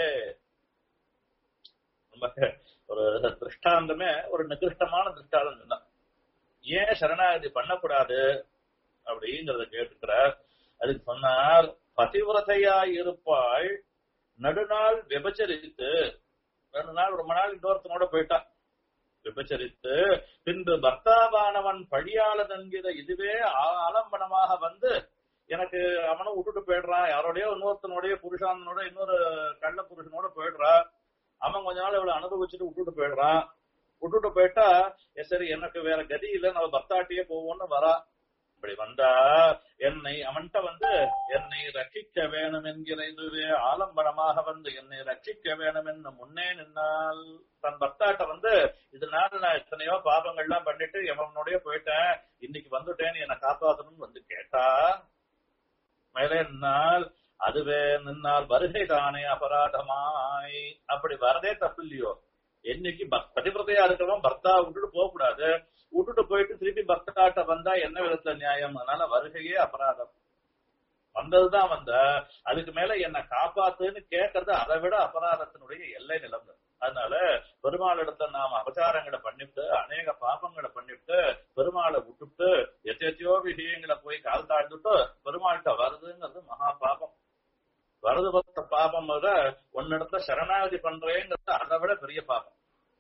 Speaker 1: ரொம்ப ஒரு திருஷ்டாந்தமே ஒரு நிகிருஷ்டமான திருஷ்டாந்தம் தான் ஏன் சரணாகதி பண்ணக்கூடாது அப்படிங்கறத கேட்டுக்கிறார் அதுக்கு சொன்னார் பதிவிரதையாய் இருப்பாள் நடுநாள் விபச்சரித்து ரெண்டு நாள் ரொம்ப நாள் இன்னொருத்தனோட போயிட்டான் விபச்சரித்து பின்பு பர்த்தாவானவன் பழியாளன் என்கிற இதுவே ஆ- ஆலம்பனமாக வந்து எனக்கு அவனும் விட்டுட்டு போயிடுறான் யாரோடய இன்னொருத்தனோடய புருஷாந்தனோட இன்னொரு கள்ள புருஷனோட போயிடுறா அவன் கொஞ்ச நாள் இவளை அனுபவிச்சுட்டு விட்டுட்டு போயிடுறான் விட்டுட்டு போயிட்டா "ஏ, சரி எனக்கு வேற கதி இல்ல நம்ம பர்த்தாட்டியே போவோம்னு வரா இப்படி வந்தா என்னை அவன்கிட்ட வந்து என்னை ரட்சிக்க வேணும் என்கிற இதுவே ஆலம்பரமாக வந்து என்னை ரட்சிக்க வேணும் என்று முன்னே நின்னால் தன் பக்தாட்ட வந்து இதனால நான் எத்தனையோ பாபங்கள்லாம் பண்ணிட்டு எவனுடைய போயிட்டேன் இன்னைக்கு வந்துட்டேன் என்னை காப்பாத்தணும்னு வந்து கேட்டா மேலே நின்னால் அதுவே நின்னால் வருகை தானே அபராதமாய் அப்படி வரதே தப்பு இல்லையோ என்னைக்கு பக்- பதிவிரதையா இருக்கிறவன் பர்த்தா விட்டுட்டு போக கூடாது விட்டுட்டு போயிட்டு திருப்பி பக்தாட்ட வந்தா என்ன விதத்துல நியாயம் அதனால வருகையே அபராதம் வந்ததுதான் வந்த அதுக்கு மேல என்ன காப்பாத்துன்னு கேட்கறது அதை விட அபராதத்தினுடைய எல்லை நிலந்தது அதனால பெருமாளிடத்துல நாம அபச்சாரங்களை பண்ணிட்டு அநேக பாபங்களை பண்ணிட்டு பெருமாளை விட்டுட்டு எத்தெத்தையோ விஷயங்களை போய் கால் தாழ்ந்துட்டு பெருமாள்கிட்ட வருதுங்கிறது மகா பாபம் வருது பத்த பாபம் விட உன்னிடத்துல சரணாகதி பண்றேங்கிறது அதை விட பெரிய பாபம்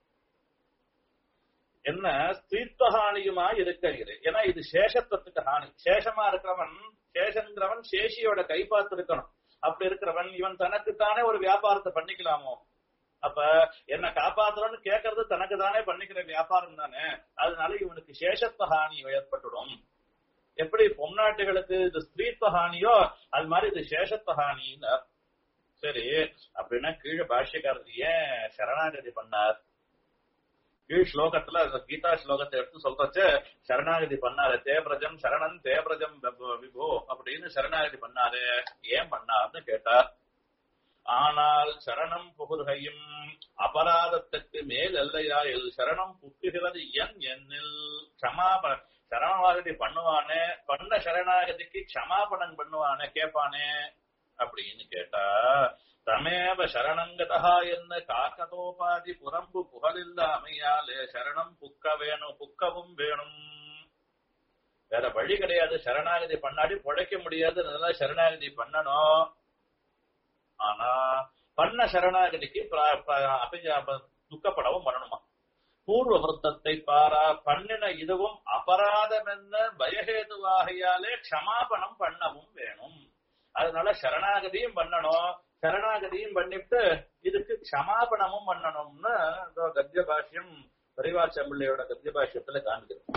Speaker 1: என்ன ஸ்திரீத்வஹானியுமா இருக்கிறது ஏன்னா இது சேஷத்துவத்துக்கு ஹானி சேஷமா இருக்கிறவன் சேஷங்கிறவன் சேஷியோட கைப்பாத்து இருக்கணும் அப்படி இருக்கிறவன் இவன் தனக்குத்தானே ஒரு வியாபாரத்தை பண்ணிக்கலாமோ அப்ப என்ன காப்பாத்துறோம்னு கேட்கறது தனக்கு தானே பண்ணிக்கிற வியாபாரம் தானே அதனால இவனுக்கு சேஷத்துவ ஹானி ஏற்பட்டுடும் எப்படி பொம்நாட்டுகளுக்கு இது ஸ்திரீத்துவ ஹானியோ அது மாதிரி இது சேஷத்துவ ஹானின்னு சரி அப்படின்னா கீழே பாஷ்யக்காரர் ஏன் சரணாகதி பண்ணார் கீழ் ஸ்லோகத்துல அந்த கீதா ஸ்லோகத்தை எடுத்து சொல்றச்சு சரணாகதி பண்ணாரு தேபிரஜம் சரணம் தேபிரஜம் விபோ- விபோ அப்படின்னு சரணாகதி பண்ணாரு ஏன் பண்ணார்னு கேட்டார் ஆனால் சரணம் புகுகையும் அபராதத்துக்கு மேல் எல்லையாயில் சரணம் புக்குகிறது என் எண்ணில் க்ஷமாப சரணாகதி பண்ணுவானே பண்ண சரணாகதிக்கு க்ஷமாபணம் பண்ணுவானே கேட்பானே அப்படின்னு கேட்டா தமேவ சரணங்கதா என்ன காக்கதோபாதி புறம்பு புகழில்லாமையாலே சரணம் புக்க வேணும் புக்கவும் வேணும் வேற வழி கிடையாது சரணாகதி பண்ணாடி பொழைக்க முடியாது அதனால சரணாகதி பண்ணணும் ஆனா பண்ண சரணாகதிக்கு பிர- பிர- அபிஜா- துக்கப்படவும் பண்ணணுமா பூர்வ விருத்தத்தை பாரா பண்ணின இதுவும் அபராதம் என்ன பயஹேதுவாகையாலே க்ஷமாபணம் பண்ணவும் வேணும் அதனால சரணாகதியும் பண்ணணும் சரணாகதியும் பண்ணிட்டு இதுக்கு க்ஷமாபணமும் பண்ணணும்னு இந்த கத்திய பாஷ்யம் பெரிவாச்சம்பிள்ளையோட கத்திய பாஷ்யத்துல காண்கிறது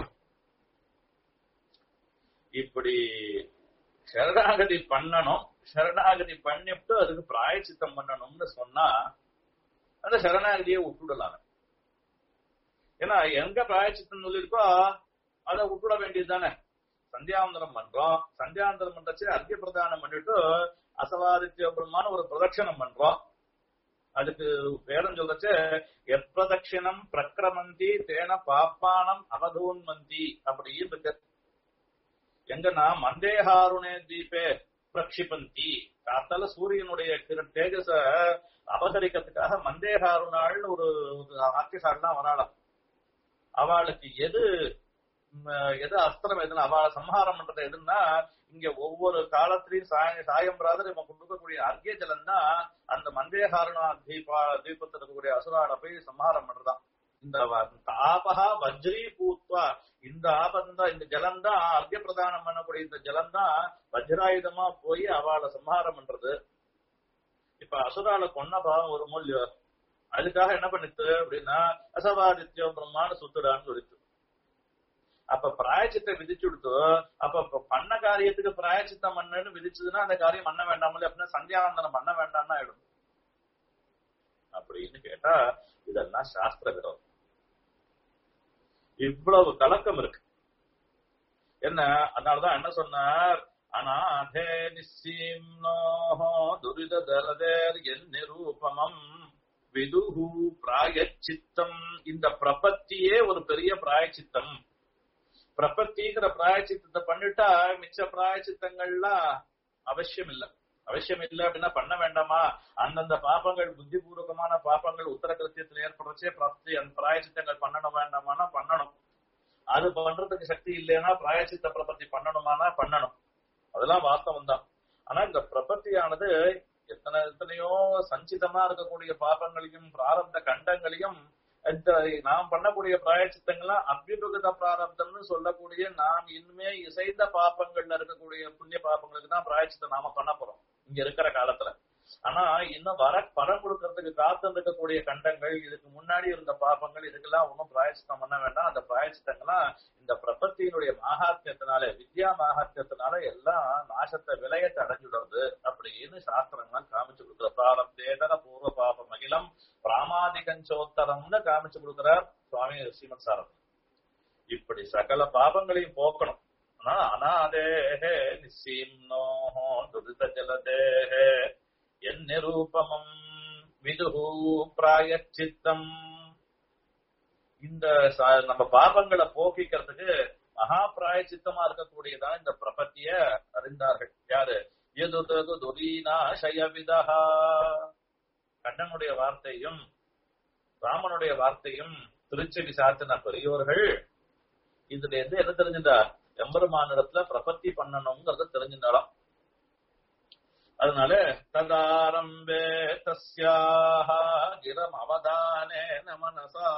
Speaker 1: இப்படி சரணாகதி பண்ணணும் சரணாகதி பண்ணிட்டு அதுக்கு பிராயச்சித்தம் பண்ணணும்னு சொன்னா அந்த சரணாகதியை விட்டுடலாம் ஏன்னா எங்க பிராயச்சித்தம் சொல்லியிருக்கோ அதை விட்டுட வேண்டியது தானே சந்தியாவந்தனம் பண்றோம் சந்தியாவந்தனம் பண்றச்சு அர்க்கிய பிரதானம் பண்ணிட்டு அசவாதித்ய பிரம்மான ஒரு பிரதட்சணம் பண்றோம் அதுக்கு வேதம் சொல்றச்சு எப்பிரதட்சிணம் பிரக்கிரமந்தி தேன பாப்பானம் அவதூன்மந்தி அப்படின்னு இருக்கு எங்கன்னா மந்தேஹாருணே தீபே பிரக்ஷிபந்தி காத்தால சூரியனுடைய கிர- தேஜஸ அபகரிக்கிறதுக்காக மந்தேஹாருணாள்னு ஒரு ஆக்கிசாலாம் வராளாம் அவளுக்கு எது ம், எது அஸ்திரம் எதுன்னு அவளை சம்ஹாரம் பண்றது எதுன்னா இங்க ஒவ்வொரு காலத்திலையும் சாய சாயம் பிராதர் இவன் கொடுக்கக்கூடிய அர்க்கிய ஜலம் தான் அந்த மந்தேஹாரணா தீபா தீபத்தில் இருக்கக்கூடிய அசுராட போய் சம்ஹாரம் பண்றதாம் இந்த வ- ஆபகா வஜ்ரீ பூத்வா இந்த ஆபந்தா இந்த ஜலம் தான் அர்க்கிய பிரதானம் பண்ணக்கூடிய இந்த ஜலம் தான் வஜ்ராயுதமா போய் அவளை சம்ஹாரம் பண்றது இப்ப அசுரால கொன்ன பாவம் ஒரு மூல்யம் அதுக்காக என்ன பண்ணிட்டு அப்படின்னா அசவாதித்யம் பிரம்மான்னு சுத்துடான்னு சொல்லிட்டு அப்ப பிராயச்சித்தை விதிச்சு கொடுத்து அப்ப இப்ப பண்ண காரியத்துக்கு பிராயச்சித்தம் பண்ணு விதிச்சதுன்னா அந்த காரியம் பண்ண வேண்டாமலே அப்படின்னா சந்தியாவந்தனம் பண்ண வேண்டாம்னு ஆயிடும் அப்படின்னு கேட்டா இதெல்லாம் சாஸ்திர விரோதம் இவ்வளவு கலக்கம் இருக்கு என்ன அதனாலதான் என்ன சொன்னார் அநாதே நிச்சீம்னோஹோ துரித தரதேர் என் நிரூபமம் விதுஹு பிராயச்சித்தம் இந்த பிரபத்தியே ஒரு பெரிய பிராயச்சித்தம் பிரபத்திங்கிற பிராயச்சித்தத்தை பண்ணிட்டா மிச்ச பிராயச்சித்தங்கள்லாம் அவசியம் இல்ல அவசியம் இல்ல அப்படின்னா பண்ண வேண்டாமா அந்தந்த பாப்பங்கள் புத்திபூர்வகமான பாப்பங்கள் உத்தர கிருத்தியத்தில் ஏற்படுறச்சே பிரபத்தி அந்த பிராயச்சித்தங்கள் பண்ணணும் வேண்டாமானா பண்ணணும் அது பண்றதுக்கு சக்தி இல்லைன்னா பிராயச்சித்த பிரபத்தி பண்ணணுமானா பண்ணணும் அதெல்லாம் வாஸ்தவம் தான் ஆனா இந்த பிரபத்தியானது எத்தனை எத்தனையோ சஞ்சிதமா இருக்கக்கூடிய பாபங்களையும் பிராரப்த கண்டங்களையும் இந்த நாம் பண்ணக்கூடிய பிராயச்சித்தங்கள்லாம் அபியுகத பிராரப்தம்னு சொல்லக்கூடிய நாம் இனிமே இசைந்த பாப்பங்கள்ல இருக்கக்கூடிய புண்ணிய பாப்பங்களுக்கு தான் பிராயச்சித்தம் நாம பண்ண போறோம் இங்க இருக்கிற காலத்துல ஆனா இன்னும் வர படம் கொடுக்கறதுக்கு காத்து இருக்கக்கூடிய கண்டங்கள் இதுக்கு முன்னாடி இருந்த பாபங்கள் இதுக்கெல்லாம் ஒன்றும் பிராயச்சித்தம் பண்ண வேண்டாம் அந்த பிராயச்சித்தங்கள்லாம் இந்த பிரபத்தியினுடைய மாகாத்தியத்தினால வித்யா மாகாத்தியத்தினால எல்லாம் நாசத்தை விலையத்தை அடைஞ்சுடுறது அப்படின்னு சாஸ்திரங்கள்லாம் காமிச்சு கொடுக்குற பிராரப்தேதன பூர்வ பாபம் அகிலம் பிராமாதிகஞ்சோத்தரம்னு காமிச்சு கொடுக்கிறார் சுவாமி ஸ்ரீமத் சாரம் இப்படி சகல பாபங்களையும் போக்கணும் ஆனா அநாதேஹே நிசீம்னோஹோ துரித ஜலதேஹே என் நிரூபமம் விதுஹு பிராயச்சித்தம் இந்த ச- நம்ம பாபங்களை போக்கிக்கிறதுக்கு மகா பிராயச்சித்தமா இருக்கக்கூடியதான் இந்த பிரபத்திய அறிந்தார்கள் யாரு எதுதகு துரீனாசயவிதா கண்ணனுடைய வார்த்தையும் ராமனுடைய வார்த்தையும் திருச்செவி சாத்தின பெரியோர்கள் இதுல இருந்து என்ன தெரிஞ்சுட்டா எம்பெருமானிடத்துல பிரபத்தி பண்ணணுங்கிறத தெரிஞ்சுட்டாலாம் அதனால ததாரம்பே தஸ்யாக கிரம் அவதானே மனசா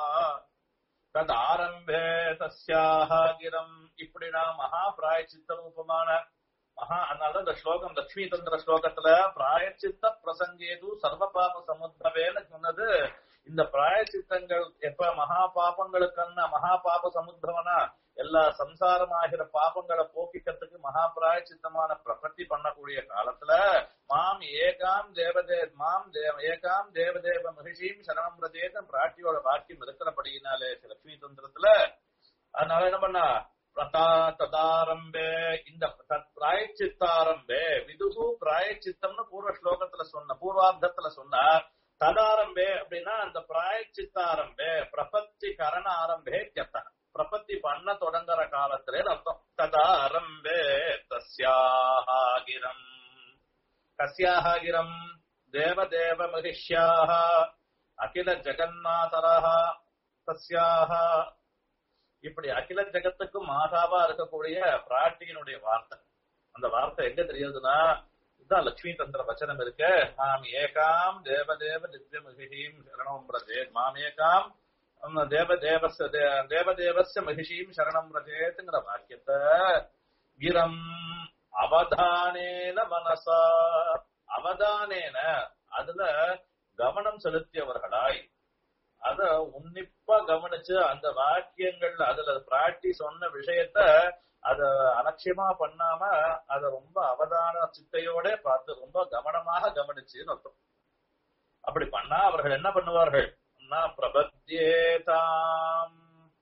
Speaker 1: ததாரம்பே தஸ்யாக கிரம் இப்படி நான் மகா பிராயச்சித்த ரூபமான மகா அதனால இந்த ஸ்லோகம் லட்சுமி தந்திர ஸ்லோகத்துல பிராயச்சித்த பிரசங்கேது சர்வ பாப சமுத்திரவேன்னு சொன்னது இந்த பிராயச்சித்தங்கள் எப்ப மகா பாபங்களுக்கன்னா மகா பாப சமுத்திரவனா எல்லா சம்சாரமாகிற பாபங்களை போக்கிக்கிறதுக்கு மகா பிராயச்சித்தமான பிரபத்தி பண்ணக்கூடிய காலத்துல மாம் ஏகாம் தேவதே மாம் தேவ ஏகாம் தேவதேவ மகிஷியும் சரணம் ரஜேதம் பிராட்டியோட வாக்கியம் இருக்கிறபடியினாலே லட்சுமி தந்திரத்துல அதனால என்ன பண்ணா பிரதா ததாரம்பே இந்த தத் பிராயச்சித்தாரம்பே விதுகு பிராயச்சித்தம்னு பூர்வ ஸ்லோகத்துல சொன்ன பூர்வார்த்தத்துல சொன்னார் ததாரம்பே அப்படின்னா அந்த பிராயச்சித்தாரம்பே பிரபத்தி கரண ஆரம்பே கெத்த பிரபத்தி பண்ண தொடங்குற காலத்திலே அர்த்தம் ததாரம்பே தஸ்யாகிரம் கஸ்யாகிரம் தேவதேவ மகிஷ்யாக அகில ஜெகநாதரஹ தஸ்யாக இப்படி அகில ஜெகத்துக்கும் மாதாவா இருக்கக்கூடிய பிராட்டியினுடைய வார்த்தை அந்த வார்த்தை எங்க தெரியுதுன்னா இதுதான் லட்சுமி தந்திர வச்சனம் இருக்கு மாம் ஏகாம் தேவதேவ நித்ய மகிஷீம் சரணம் பிரஜே மாம் ஏகாம் ஹம், தேவதேவஸ்ய தே- தேவதேவஸ்ய மகிஷீம் சரணம் பிரஜேத்துங்கிற வாக்கியத்தை கிரம் அவதானேன மனசா அவதானேன அதுல கவனம் செலுத்தியவர்களாய் அத உன்னிப்பா கவனிச்சு அந்த வாக்கியங்கள் அதுல பிராட்டி சொன்ன விஷயத்த அத அலட்சியமா பண்ணாம அத ரொம்ப அவதான சித்தையோட பார்த்து ரொம்ப கவனமாக கவனிச்சுன்னு அர்த்தம் அப்படி பண்ணா அவர்கள் என்ன பண்ணுவார்கள் நான் பிரபத்யேதாம்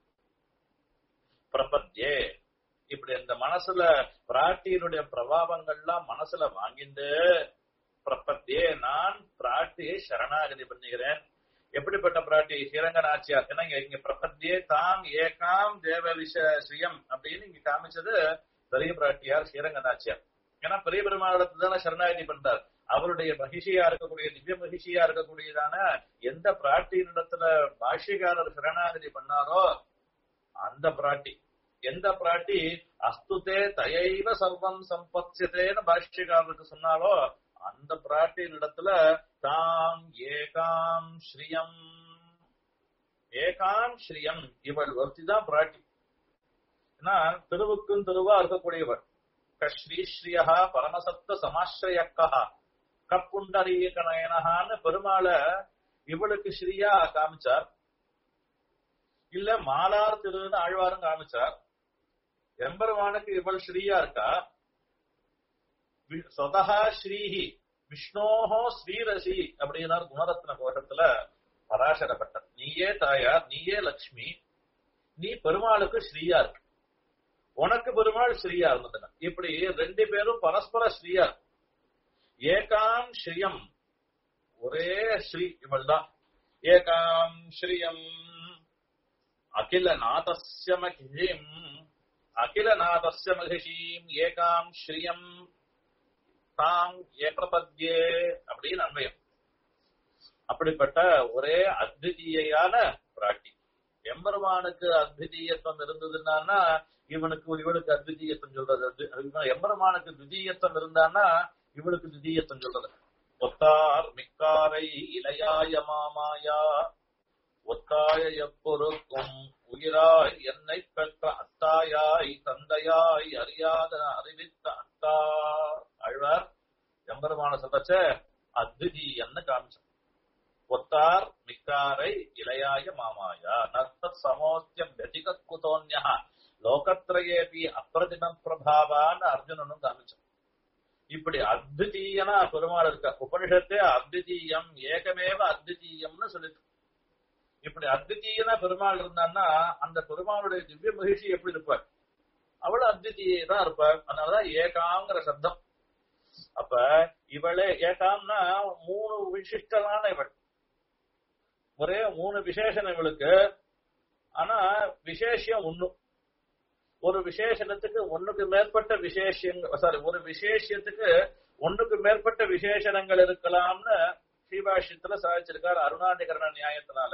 Speaker 1: பிரபத்யே இப்படி இந்த மனசுல பிராட்டியினுடைய பிரபாவங்கள்லாம் மனசுல வாங்கிண்டு பிரபத்தியே நான் பிராட்டியை சரணாகதி பண்ணுகிறேன் எப்படிப்பட்ட பிராட்டி ஸ்ரீரங்கநாச்சியார் ஏன்னா இங்க இங்க பிரபத்தியே தாம் ஏகாம் தேவ விஷ ஸ்ரீயம் அப்படின்னு இங்க காமிச்சது பெரிய பிராட்டியார் ஸ்ரீரங்கநாச்சியார் ஏன்னா பெரிய பெருமாளத்து தானே சரணாகதி பண்றார் அவருடைய மகிழ்ச்சியா இருக்கக்கூடிய திவ்ய மகிழ்ச்சியா இருக்கக்கூடியதான எந்த பிராட்டியினிடத்துல பாஷ்யக்காரர் சரணாகதி பண்ணாரோ அந்த பிராட்டி எந்த பிராட்டி அஸ்துதே தயைவ சர்வம் சம்பத்யதேன்னு பாஷ்யக்காரருக்கு சொன்னாலோ அந்த பிராட்டியின் இடத்துல தாம் ஏகாம் ஸ்ரீயம் ஏகாம் ஸ்ரீயம் இவள் ஒருத்திதான் பிராட்டி ஏன்னா திருவுக்கும் திருவா இருக்கக்கூடியவர் கஸ்ரீஸ்ரீயா பரமசத்த சமாஸ்ரயக்கா கப்புண்டரீக நயனகான்னு பெருமாள இவளுக்கு ஸ்ரீயா காமிச்சார் இல்ல மாலார் திருன்னு ஆழ்வாரும் காமிச்சார் எம்பெருமானுக்கு இவள் ஸ்ரீயா இருக்கா வி- சொதஹா ஸ்ரீஹி விஷ்ணோஹோ ஸ்ரீரசி அப்படின்னார் குணரத்ன கோஷத்துல பராசரப்பட்டார் நீயே தாயார் நீயே லக்ஷ்மி நீ பெருமாளுக்கு ஸ்ரீயா இருக்கு உனக்கு பெருமாள் ஸ்ரீயா இருந்ததுன்னா இப்படி ரெண்டு பேரும் பரஸ்பர ஸ்ரீயா இருக்கு. ஏகாம் ஸ்ரீயம் ஒரே ஸ்ரீ இவள் தான் ஏகாம் ஸ்ரீயம் அகில நாதஸ்ய மகிஷிம் அகில நாதஸ்ய மகிஷீம் ஏகாம் ஸ்ரீயம் தாம் ஏகபத்யே அப்படின்னு அன்வயம் அப்படிப்பட்ட ஒரே அத்விதீயான பிராட்டி எம்பெருமானுக்கு அத்விதீயத்துவம் இருந்ததுன்னா இவனுக்கு இவளுக்கு அத்விதீயத்துவம் சொல்றது அது- அதுதான் எம்பெருமானுக்கு துதீயத்துவம் இருந்தான்னா இவளுக்கு துதீயத்துவம் சொல்றது ஒத்தார் மிக்காரை இளையாய மாமாயா ஒத்தாய எப்பொருக்கும் உயிராய் என்னை பெற்ற அத்தாயாய் தந்தையாய் அறியாத அறிவித்த அத்தா அழ்வார் எம்பெருமான சொல்லச்ச சோன்யா லோகத்திரயேபி அப்பிரதிம பிரபாவான்னு அர்ஜுனனும் காமிச்சான் இப்படி அத்விதீயனா பெருமாள் இருக்க உபனிஷத்தே அத்விதீயம் ஏகமேவ அத்விதீயம்னு சொல்லிட்டு இப்படி அத்விதீயனா பெருமாள் இருந்தான்னா அந்த பெருமாளுடைய திவ்ய மகிழ்ச்சி எப்படி இருப்பார் அவள் அத்விதீய தான் இருப்பார் அதனாலதான் ஏகாங்கிற சப்தம் அப்ப இவளே ஏகாம்னா மூணு விசிஷ்டமான இவள் ஒரே மூணு விசேஷம் இவளுக்கு ஆனா விசேஷம் ஒண்ணு ஒரு விசேஷணத்துக்கு ஒண்ணுக்கு மேற்பட்ட விசேஷங்கள் சாரி ஒரு விசேஷத்துக்கு ஒண்ணுக்கு மேற்பட்ட விசேஷணங்கள் இருக்கலாம்னு ஸ்ரீபாஷ்யத்துல சாதிச்சிருக்கார் அருணாதிகரண நியாயத்தினால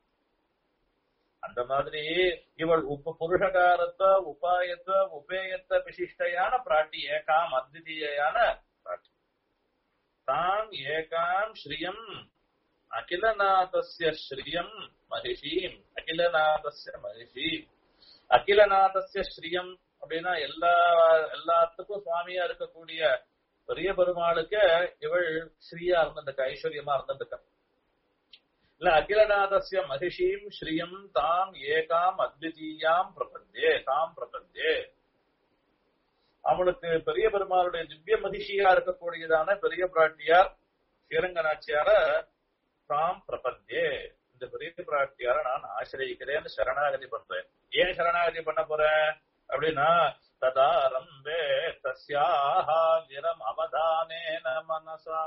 Speaker 1: அந்த மாதிரி இவள் உப்ப புருஷகாரத்துவ உபாயத்துவ உபேயத்துவ விசிஷ்டையான பிராட்டி ஏகாம் அத்விதீயான பிராட்டி தாம் ஏகாம் ஸ்ரீயம் அகிலநாதஸ்ய ஸ்ரீயம் மகிஷீம் அகிலநாதஸ்ய மகிஷீம் அகிலநாதஸ்ய ஸ்ரீயம் அப்படின்னா எல்லா எல்லாத்துக்கும் சுவாமியா இருக்கக்கூடிய பெரிய பெருமாளுக்கு இவள் ஸ்ரீயா இருந்துருக்க ஐஸ்வர்யமா இருந்துருக்க இல்ல அகிலநாதஸ்ய மகிஷீம் ஸ்ரீயம் தாம் ஏகாம் அத்விதீயாம் பிரபந்தே தாம் பிரபந்தே அவளுக்கு பெரிய பெருமாளுடைய திவ்ய மகிஷியா இருக்கக்கூடியதான பெரிய பிராட்டியார் ஸ்ரீரங்கநாச்சியார தாம் பிரபந்தே இந்த பெரிய பிராட்டியார நான் ஆசிரியக்கிறேன்னு சரணாகதி பண்றேன் ஏன் சரணாகதி பண்ண போறேன் அப்படின்னா ததாரம்பே தஸ்யாஹா விரம் அவதானேன மனசா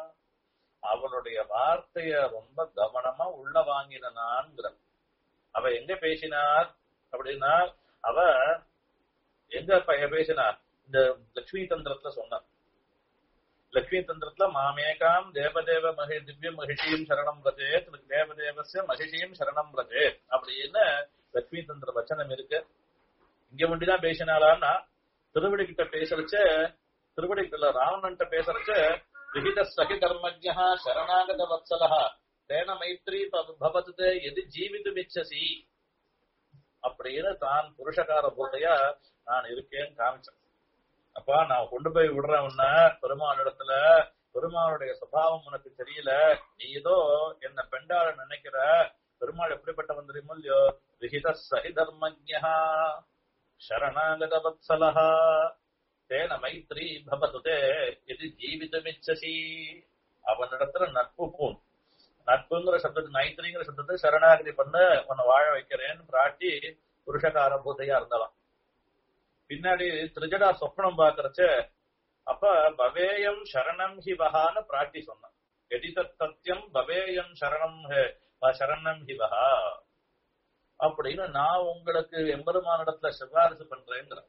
Speaker 1: அவளுடைய வார்த்தைய ரொம்ப கவனமா உள்ள வாங்கின நான்கிற அவ எங்க பேசினார் அப்படின்னா அவ எங்க ப- பேசினார் இந்த லட்சுமி தந்திரத்துல சொன்னார் லட்சுமி தந்திரத்துல மாமேகாம் தேவதேவ மகி திவ்ய மகிஷியும் சரணம் பிரதே தேவதேவசிய மகிஷியும் சரணம் பிரதே அப்படின்னு லட்சுமி தந்திர வச்சனம் இருக்கு இங்க ஒண்டிதான் பேசினாலான்னா திருவடி கிட்ட பேசுறச்ச திருவடி கிட்ட ராவணன்ட்ட பேசுறச்ச விகித சகி கர்மஜா சரணாகத வத்சலா தேன மைத்ரி பவ- பவதே எது ஜீவிதுமிச்சசி அப்படின்னு தான் புருஷகார போதையா நான் இருக்கேன்னு காமிச்சேன் அப்பா நான் கொண்டு போய் விடுறேன் உன்ன பெருமாள் இடத்துல பெருமாளுடைய சுபாவம் உனக்கு தெரியல நீ ஏதோ என்ன பெண்டாள நினைக்கிற பெருமாள் எப்படிப்பட்டவன் தெரியுமோ இல்லையோ விகித சகி தர்மஜா சரணாகத வத்சலஹா தேன மைத்ரி பவதுதே இது ஜீவிதமிச்சசி அவனிடத்துல நட்பு பூன் நட்புங்கிற சப்தத்தை மைத்ரிங்கிற சப்தத்தை சரணாகதி பண்ண உன்னை வாழ வைக்கிறேன்னு பிராட்டி புருஷகார பூதையா இருந்தாலாம் பின்னாடி திருஜடா சொப்னம் பாக்குறச்ச அப்ப பவேயம் சரணம் ஹி வஹான்னு பிராட்டி சொன்னான் எதித சத்தியம் பவேயம் சரணம் ஹே- சரணம் ஹி வஹா அப்படின்னு நான் உங்களுக்கு எம்பெருமானிடத்துல சிபாரிசு பண்றேங்கிற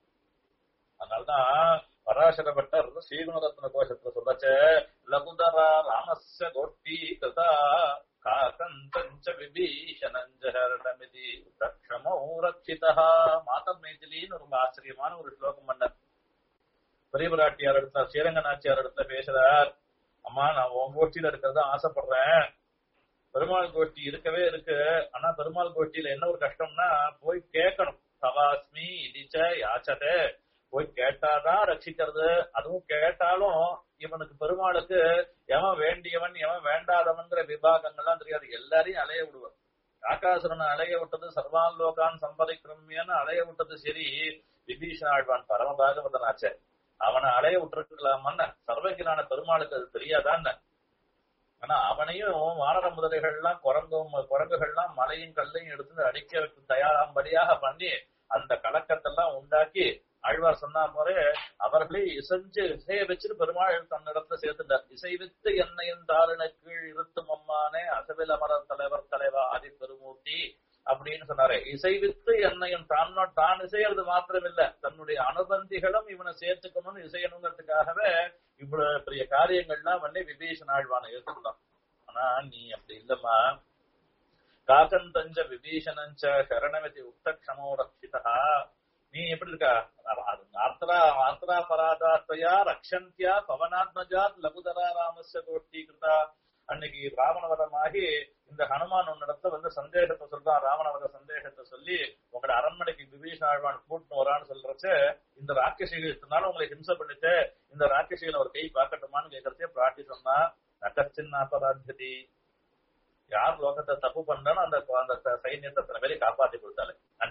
Speaker 1: அதனாலதான் பராசர பட்டர் ஸ்ரீகுணரத்ன கோஷத்துல சொல்லச்ச லகுதரா ராமஸ்ய கோட்டி கதா காகந்தஞ்ச விபீஷணஞ்சரணமிதி தக்ஷமோ ரட்சிதா மாதம் மேதிலின்னு ரொம்ப ஆச்சரியமான ஒரு ஸ்லோகம் பண்ணார் பெரிய பிராட்டியார் இடத்துல ஸ்ரீரங்க நாச்சியார் இடத்துல பேசுறார் அம்மா நான் உன் கோஷ்டியில இருக்கிறத ஆசைப்படுறேன் பெருமாள் கோஷ்டி இருக்கவே இருக்கு ஆனா பெருமாள் கோஷ்டியில என்ன ஒரு கஷ்டம்னா போய் கேட்கணும் தவாஸ்மி இடிச்ச யாச்சதே போய் கேட்டாதான் ரட்சிக்கிறது அதுவும் கேட்டாலும் இவனுக்கு பெருமாளுக்கு எவன் வேண்டியவன் எவன் வேண்டாதவன்கிற விபாகங்கள்லாம் தெரியாது எல்லாரையும் அலைய விடுவார் ஆகாசுரனை அலைய விட்டது சர்வான் லோகான் சம்பதிக்கிரமியன்னு அலைய விட்டது சரி விபீஷண ஆழ்வான் பரம பாகவதனாச்சே அவனை அலைய விட்டுருக்கலாமன்னு சர்வகிரான பெருமாளுக்கு அது தெரியாதான்னு ஆனா அவனையும் வானர முதலைகள்லாம் குரங்கும் குரங்குகள்லாம் மலையும் கல்லையும் எடுத்து அடிக்க தயாராம்படியாக பண்ணி அந்த கலக்கத்தெல்லாம் உண்டாக்கி ஆழ்வார் சொன்னா போலே அவர்களே இசைஞ்சு இசைய வச்சுட்டு பெருமாள் தன்னிடத்துல சேர்த்துட்டார் இசைவித்து என்னையும் தாருண கீழ் இருத்தும் அம்மானே அசவில் அமரர் தலைவர் தலைவா ஆதி பெருமூர்த்தி அப்படின்னு சொன்னாரு இசைவித்து என்னையும் தான் தான் இசையறது மாத்திரமில்ல தன்னுடைய அனுபந்திகளும் இவனை சேர்த்துக்கணும்னு இசையணுங்கிறதுக்காகவே இவ்வளவு பெரிய காரியங்கள்லாம் வந்து விபீஷன் ஆழ்வானை ஏற்றுக்கலாம் ஆனா நீ அப்படி இல்லம்மா காக்கந்தஞ்ச விபீஷணஞ்ச சரணவதி உக்த க்ஷமோ ரட்சிதா நீ எப்படி இருக்கா ஆர்த்தரா ஆர்த்தரா பராதாத்வயா ரக்ஷந்தியா பவனாத்மஜாத் லகுதரா ராமஸ்ய கோஷ்டி கிருதா அன்னைக்கு ராவணவதமாகி இந்த ஹனுமான் உன்னிடத்துல வந்து சந்தேகத்தை சொல்றான் ராவணவத சந்தேகத்தை சொல்லி உங்களோட அரண்மனைக்கு விபீஷண ஆழ்வான் கூட்டின்னு வரான்னு சொல்றச்ச இந்த ராட்சசிகள் இத்தனால உங்களை ஹிம்சை பண்ணிட்டு இந்த ராட்சசிகளை ஒரு கை பார்க்கட்டுமான்னு கேட்கறதே பிராட்டி சொன்னா நகச்சின் அபராத்தியதி யார் லோகத்தை தப்பு பண்றானோ அந்த அந்த சைன்யத்தை அத்தனை பேரை காப்பாத்தி கொடுத்தாலே அன்னைக்கு புருஷ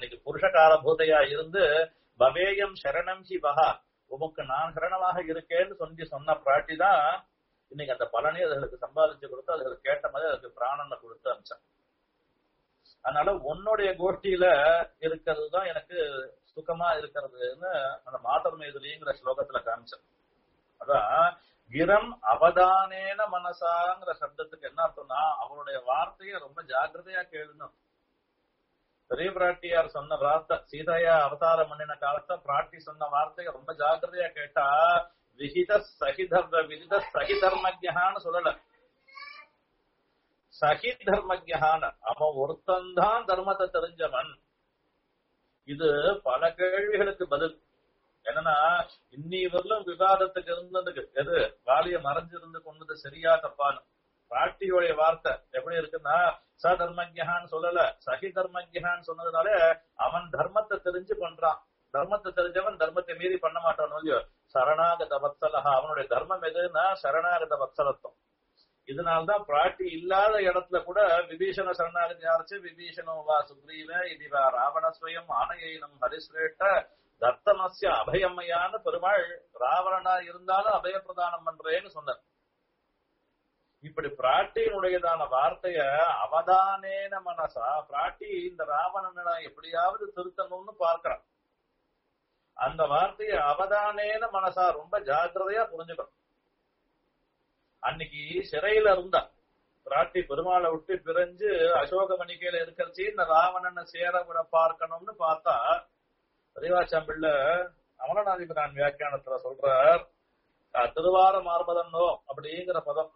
Speaker 1: புருஷகார பூதையா இருந்து பவேயம் சரணம் ஹி பகா உமக்கு நான் சரணமாக இருக்கேன்னு சொல்லி சொன்ன பிராட்டி தான் இன்னைக்கு அந்த பலனை அதுகளுக்கு சம்பாதிச்சு கொடுத்து அதுகளுக்கு கேட்ட மாதிரி அதுக்கு பிராணனை கொடுத்து அனுப்பிச்சான் அதனால உன்னுடைய கோஷ்டியில இருக்கிறது தான் எனக்கு சுகமா இருக்கிறதுன்னு அந்த மாதர் மேதுலிங்கிற ஸ்லோகத்துல காமிச்சேன் அதான் கிரம் அவதானேன மனசாங்கிற சப்தத்துக்கு என்ன அர்த்தம்னா அவனுடைய வார்த்தையை ரொம்ப ஜாக்கிரதையா கேளுணும் பெரிய பிராட்டியார் சொன்ன வார்த்தை சீதையா அவதாரம் பண்ணின காலத்தை பிராட்டி சொன்ன வார்த்தையை ரொம்ப ஜாக்கிரதையா கேட்டா விகித சகிதர்ம விகித சகிதர்மஜகான்னு சொல்லல சகி தர்மஜகான அவன் ஒருத்தன்தான் தர்மத்தை தெரிஞ்சவன் இது பல கேள்விகளுக்கு பதில் என்னன்னா இன்னி வரலும் விவாதத்துக்கு இருந்ததுக்கு எது வாலிய மறைஞ்சிருந்து கொண்டது சரியா தப்பான்னு பாட்டியோடைய வார்த்தை எப்படி இருக்குன்னா ச தர்மஜகான்னு சொல்லல சகி தர்மஜகான்னு சொன்னதுனால அவன் தர்மத்தை தெரிஞ்சு பண்றான் தர்மத்தை தெரிஞ்சவன் தர்மத்தை மீறி பண்ண மாட்டான் இல்லையோ சரணாகத வத்சலகா அவனுடைய தர்மம் எதுன்னா சரணாகத வத்சலத்துவம் இதனால்தான் பிராட்டி இல்லாத இடத்துல கூட விபீஷண சரணாகதி ஆரம்பிச்சு விபீஷணோ வா சுக்ரீவ இது வா ராவணஸ்வயம் ஆனையினம் ஹரிஸ்ரேட்ட தர்த்தமஸ்ய அபயம்மையான பெருமாள் ராவணனா இருந்தாலும் அபய பிரதானம் பண்றேன்னு சொன்னார் இப்படி பிராட்டியினுடையதான வார்த்தைய அவதானேன மனசா பிராட்டி இந்த ராவணனை எப்படியாவது திருத்தணும்னு பார்க்கிறான் அந்த வார்த்தைய அவதானேன மனசா ரொம்ப ஜாக்கிரதையா புரிஞ்சுக்கணும் அன்னைக்கு சிறையில இருந்தா பிராட்டி பெருமாளை விட்டு பிரிஞ்சு அசோக மணிக்கையில இருக்கிறச்சு இந்த ராவணனை சேர விட பார்க்கணும்னு பார்த்தா அறிவாச்சாம்பிள்ள அமலநாதிபிரான் வியாக்கியானத்துல சொல்றார் திருவார மார்பதன்னோ அப்படிங்கிற பதம்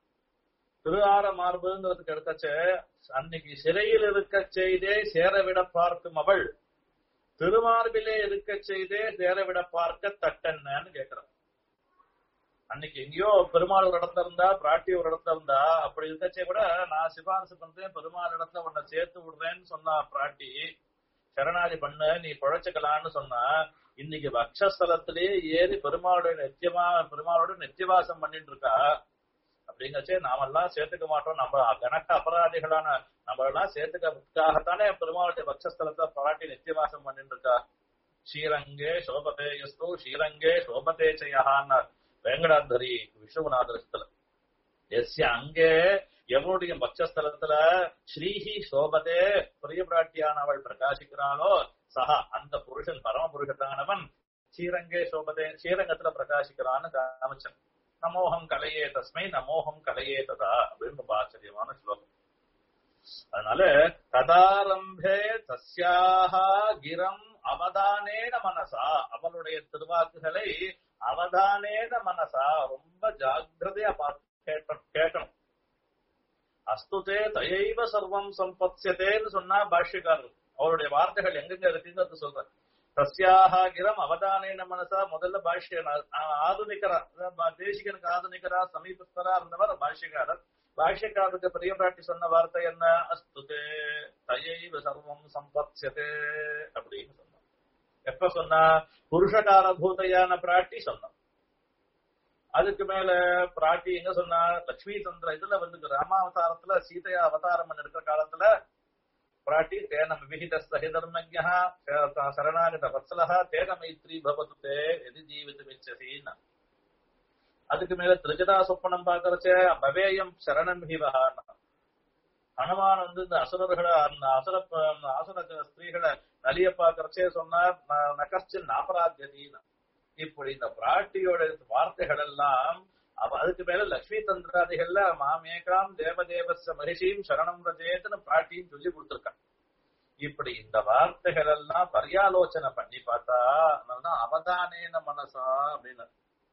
Speaker 1: திருவார மார்புங்கிறதுக்கு எடுத்தச்சு அன்னைக்கு சிறையில் இருக்க செய்தே சேரவிட பார்க்கும் அவள் திருமார்பிலே இருக்க செய்தே சேரவிட பார்க்க தட்டன்னு கேட்கிறான் அன்னைக்கு எங்கேயோ பெருமாள் ஒரு இடத்துல இருந்தா பிராட்டி ஒரு இடத்துல இருந்தா அப்படி இருக்கச்சே கூட நான் சிபாரிசு பண்றேன் பெருமாள் இடத்துல உன்னை சேர்த்து விடுறேன்னு சொன்னா பிராட்டி சரணாதி பண்ண நீ குழைச்சுக்கலான்னு சொன்னா இன்னைக்கு வக்ஷஸ்தலத்திலேயே ஏறி பெருமாளுடைய நித்தியமா பெருமாளோட நித்தியவாசம் பண்ணிட்டு இருக்கா அப்படிங்கச்சே நாமெல்லாம் சேர்த்துக்க மாட்டோம் நம்ம கணக்க அபராதிகளான நம்ம எல்லாம் சேர்த்துக்கிறதுக்காகத்தானே பெருமாளுடைய வக்ஷஸ்தலத்தை பிராட்டி நித்தியவாசம் பண்ணிட்டு இருக்கா ஸ்ரீரங்கே சோபதே எஸ்து ஸ்ரீரங்கே சோபதே செய்யஹான்னார் வேங்கடாந்தரி விஸ்வநாதரஸ்தல எஸ்ய அங்கே எவனுடைய பட்சஸ்தலத்துல ஸ்ரீஹி சோபதே பிரிய பிராட்டியானவள் பிரகாசிக்கிறாளோ சஹா அந்த புருஷன் பரம புருஷத்தானவன் ஸ்ரீரங்கே சோபதே ஸ்ரீரங்கத்துல பிரகாசிக்கிறான்னு காமிச்சன் நமோகம் கலையே தஸ்மை நமோகம் கலையே ததா அப்படின்னு ரொம்ப ஆச்சரியமான ஸ்லோகம் அதனால ததாரம்பே தஸ்யாக கிரம் அவதானேன மனசா அவளுடைய திருவாக்குகளை அவதானேன மனசா ரொம்ப ஜாக்கிரதையா பார்த்து கேட்கணும் அஸ்துதே தயைவ சர்வம் சம்பத்யதேன்னு சொன்னா பாஷ்யக்காரர் அவருடைய வார்த்தைகள் எங்கெங்க இருக்குங்கிறது சொல்ற தஸ்யாக கிரம் அவதானேன மனசா முதல்ல பாஷ்ய ஆதுனிகரா தேசிகனுக்கு ஆதுனிகரா சமீபஸ்தரா இருந்தவர் பாஷ்யக்காரர் பாஷ்யக்காரருக்கு பெரிய பிராட்டி சொன்ன வார்த்தை என்ன அஸ்துதே தயைவ சர்வம் சம்பத்யதே அப்படின்னு சொன்னார் எப்ப சொன்னா புருஷகார பூதையான பிராட்டி சொன்னான் அதுக்கு மேல பிராட்டி எங்க சொன்னா லட்சுமி சந்திர இதுல வந்து ராமாவதாரத்துல சீதையா அவதாரம் பண்ண இருக்கிற காலத்துல பிராட்டி தேன விஹித சகிதர்மஜா சரணாகத வத்சலா தேன மைத்ரி பவத்து தே எதி ஜீவிதமிச்சசின்னு அதுக்கு மேல திருஜதா சொப்பனம் பாக்குறச்சே பவேயம் சரணம் ஹிவஹான்னு ஹனுமான் வந்து இந்த அசுரர்களை அந்த அசுர அசுர ஸ்திரீகளை நலிய பாக்குறச்சே சொன்னார் நகர்ச்சின் அபராத்தியதீன் இப்படி இந்த பிராட்டியோட வார்த்தைகள் எல்லாம் அதுக்கு மேல லட்சுமி தந்திராதிகள்ல மாமேகாம் தேவதேவச மகிஷியும் சரணம் ரஜேத்துன்னு பிராட்டியும் சொல்லி கொடுத்திருக்கான் இப்படி இந்த வார்த்தைகள் எல்லாம் பரியாலோசனை பண்ணி பார்த்தா அதனாலதான் அவதானேன மனசா அப்படின்னு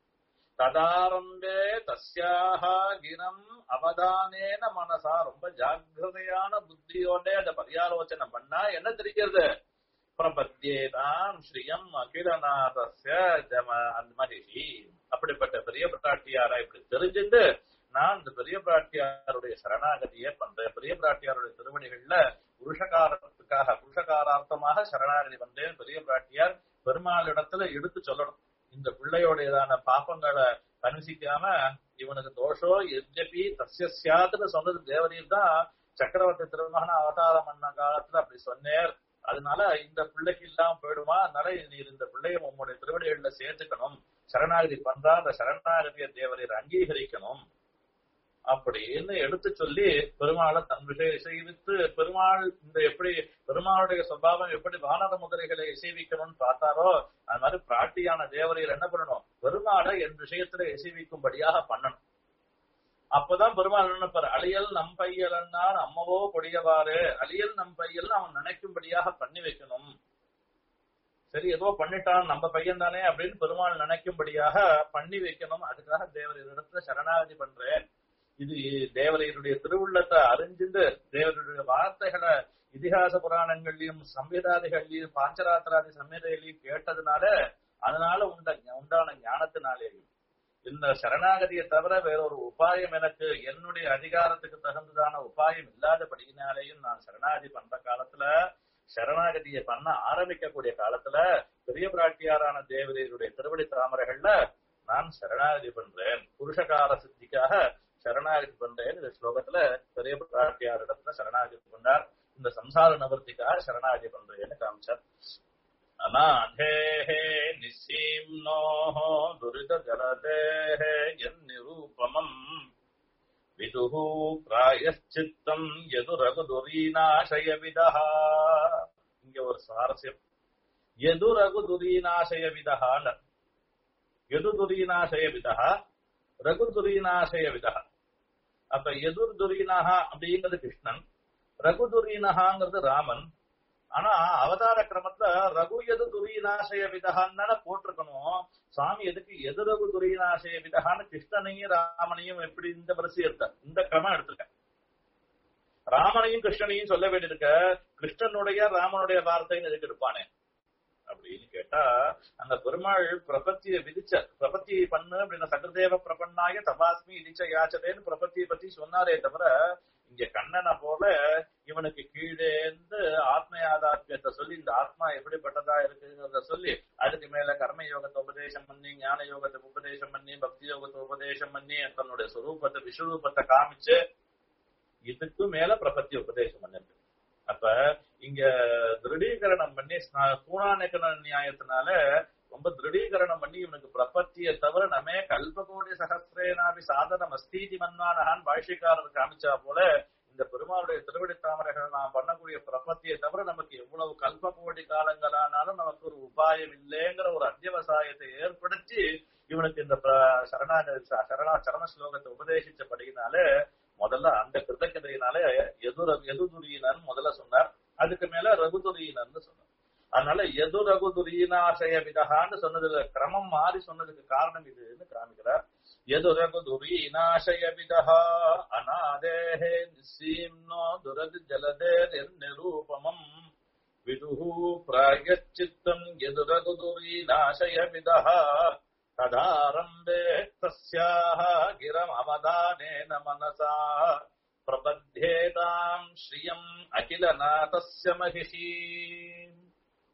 Speaker 1: ததாரம்பே தஸ்யாக கிரம் அவதானேன மனசா ரொம்ப ஜாகிரதையான புத்தியோட அந்த பரியாலோசனை பண்ணா என்ன தெரிகிறது பிரபத்தியேதாம் ஸ்ரீயம் அகிலநாதஸ்ய ஜம மகிஷி அப்படிப்பட்ட பெரிய பிராட்டியாரா இப்படி தெரிஞ்சுட்டு நான் இந்த பெரிய பிராட்டியாருடைய சரணாகதியை பண்றேன் பெரிய பிராட்டியாருடைய திருவடிகள்ல புருஷகாரத்துக்காக புருஷகாரார்த்தமாக சரணாகதி வந்தேன் பெரிய பிராட்டியார் பெருமாளிடத்துல எடுத்து சொல்லணும் இந்த பிள்ளையோடையதான பாப்பங்களை கணிசிக்காம இவனுக்கு தோஷோ எஜபி தஸ்ய சியாத்துன்னு சொன்னது தேவதையில் தான் சக்கரவர்த்தி திருமகன அவதாரம் பண்ண காலத்துல அப்படி சொன்னேர் அதனால இந்த பிள்ளைக்கு இல்லாம போயிடுமா அதனால நீர் இந்த பிள்ளைய உங்களுடைய திருவடிகள்ல சேர்த்துக்கணும் சரணாகதி பண்றா அந்த சரணாகதிய தேவரீர் அங்கீகரிக்கணும் அப்படின்னு எடுத்து சொல்லி பெருமாளை தன் விஷய இசைவித்து பெருமாள் இந்த எப்படி பெருமாளுடைய சுபாவம் எப்படி வானர முதலைகளை இசைவிக்கணும்னு பார்த்தாரோ அது மாதிரி பிராட்டியான தேவரையர் என்ன பண்ணணும் பெருமாளை என் விஷயத்துல இசைவிக்கும்படியாக பண்ணணும் அப்பதான் பெருமாள் நினைப்பாரு அழியல் நம் பையலன்னார் அம்மவோ கொடியவாறு அழியல் நம் பையல் அவன் நினைக்கும்படியாக பண்ணி வைக்கணும் சரி ஏதோ பண்ணிட்டான் நம்ம பையன் தானே அப்படின்னு பெருமாள் நினைக்கும்படியாக பண்ணி வைக்கணும் அதுக்காக தேவரையர் இடத்துல சரணாகதி பண்றேன் இது தேவரையருடைய திருவுள்ளத்தை அறிஞ்சிருந்து தேவருடைய வார்த்தைகளை இதிகாச புராணங்கள்லயும் சம்விதாதிகள்லயும் பாஞ்சராத்திராதி சம்மிதையிலையும் கேட்டதுனால அதனால உண்ட உண்டான ஞானத்தினாலேயும் இந்த சரணாகதியை தவிர வேறொரு உபாயம் எனக்கு என்னுடைய அதிகாரத்துக்கு தகுந்ததான உபாயம் இல்லாதபடியினாலேயும் நான் சரணாகதி பண்ற காலத்துல சரணாகதியை பண்ண ஆரம்பிக்கக்கூடிய காலத்துல பெரிய பிராட்டியாரான தேவதையருடைய திருவடி தாமரைகள்ல நான் சரணாகதி பண்றேன் புருஷகார சித்திக்காக சரணாகதி பண்றேன் இந்த ஸ்லோகத்துல பெரிய பிராட்டியார் இடத்துல சரணாகதி பண்ணார் இந்த சம்சார நிவர்த்திக்காக சரணாகதி பண்றேன்னு காமிச்சார் அநாதேஹே நிசீம்னோஹ துரித ஜலதேஹே என் நிரூபமம் விதுः பிராயச்சித்தம் எதுரகுதுரீநாசய விதः இங்க ஒரு சுவாரஸ்யம் எதுரகுதுரீநாசய விதஹான்னு எதுதுரீநாசய விதः ரகுதுரீநாசய விதः அப்ப எதுர் துரீனஹா அப்படிங்கிறது கிருஷ்ணன் ரகுதுரீனஹாங்கிறது ராமன் ஆனா அவதார கிரமத்துல ரகு எது துரீநாசய விதகான்னு போட்டிருக்கணும் சுவாமி எதுக்கு எது ரகு துரீநாசய விதகான்னு கிருஷ்ணனையும் ராமனையும் எப்படி இந்த வரிசை எடுத்த இந்த கிரமம் எடுத்திருக்க ராமனையும் கிருஷ்ணனையும் சொல்ல வேண்டியிருக்க கிருஷ்ணனுடைய ராமனுடைய வார்த்தைன்னு எதுக்கு எடுப்பானே அப்படின்னு கேட்டா அந்த பெருமாள் பிரபத்திய விதிச்ச பிரபத்தியை பண்ணு அப்படின்னா சகதேவ பிரபன்னாய தபாஸ்மி இடிச்ச யாச்சதேன்னு பிரபத்தியை பத்தி சொன்னாரே தவிர இங்க கண்ணனை போல இவனுக்கு கீழேந்து ஆத்ம யாதாத்மியத்தை சொல்லி இந்த ஆத்மா எப்படிப்பட்டதா இருக்குங்கிறத சொல்லி அதுக்கு மேல கர்ம யோகத்தை உபதேசம் பண்ணி ஞான யோகத்தை உபதேசம் பண்ணி பக்தி யோகத்தை உபதேசம் பண்ணி தன்னுடைய சுரூபத்தை விஸ்வரூபத்தை காமிச்சு இதுக்கு மேல பிரபத்தி உபதேசம் பண்ணிருக்கு அப்ப இங்க திருடீகரணம் பண்ணி சூனாநேக்கன நியாயத்தினால ரொம்ப திருடீகரணம் பண்ணி இவனுக்கு பிரபத்தியை தவிர நமே கல்பகோடி சகசிரேனாபி சாதனம் அஸ்தீதி மன்வானகான் பாஷிக்காரர் காமிச்சா போல இந்த பெருமாளுடைய திருவடி தாமரைகள் நாம் பண்ணக்கூடிய பிரபத்தியை தவிர நமக்கு எவ்வளவு கல்ப கோடி காலங்களானாலும் நமக்கு ஒரு உபாயம் இல்லைங்கிற ஒரு அத்தியவசாயத்தை ஏற்படுத்தி இவனுக்கு இந்த சரணாகதி சரணா சரண ஸ்லோகத்தை உபதேசிச்சபடியினால முதல்ல அந்த கிருத்தக்கதையினால எது எதுதுரியனன் முதல்ல சொன்னார் அதுக்கு மேல ரகுதுரியனன் சொன்னார் அதனால எது ரகுதுரியனாசய விதகான்னு சொன்னதுல கிரமம் மாறி சொன்னதுக்கு காரணம் இதுன்னு காமிக்கிறார் எது ரகுதுரியனாசய விதகா அநாதேஹே நிசீம்னோ துரது ஜலதே நிரூபமம் விதுஹு பிராயச்சித்தம் எது ரகுதுரியனாசய விதகா तदारम्भे तस्याः गिरमवदानेन मनसा प्रबध्येताम् श्रियम् अखिलनाथस्य महिषी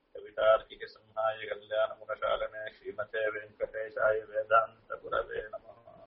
Speaker 1: कवितार्किकसिंहाय कल्याणमुखशालने श्रीमते वेङ्कटेशाय वेदान्तगुरवे नमः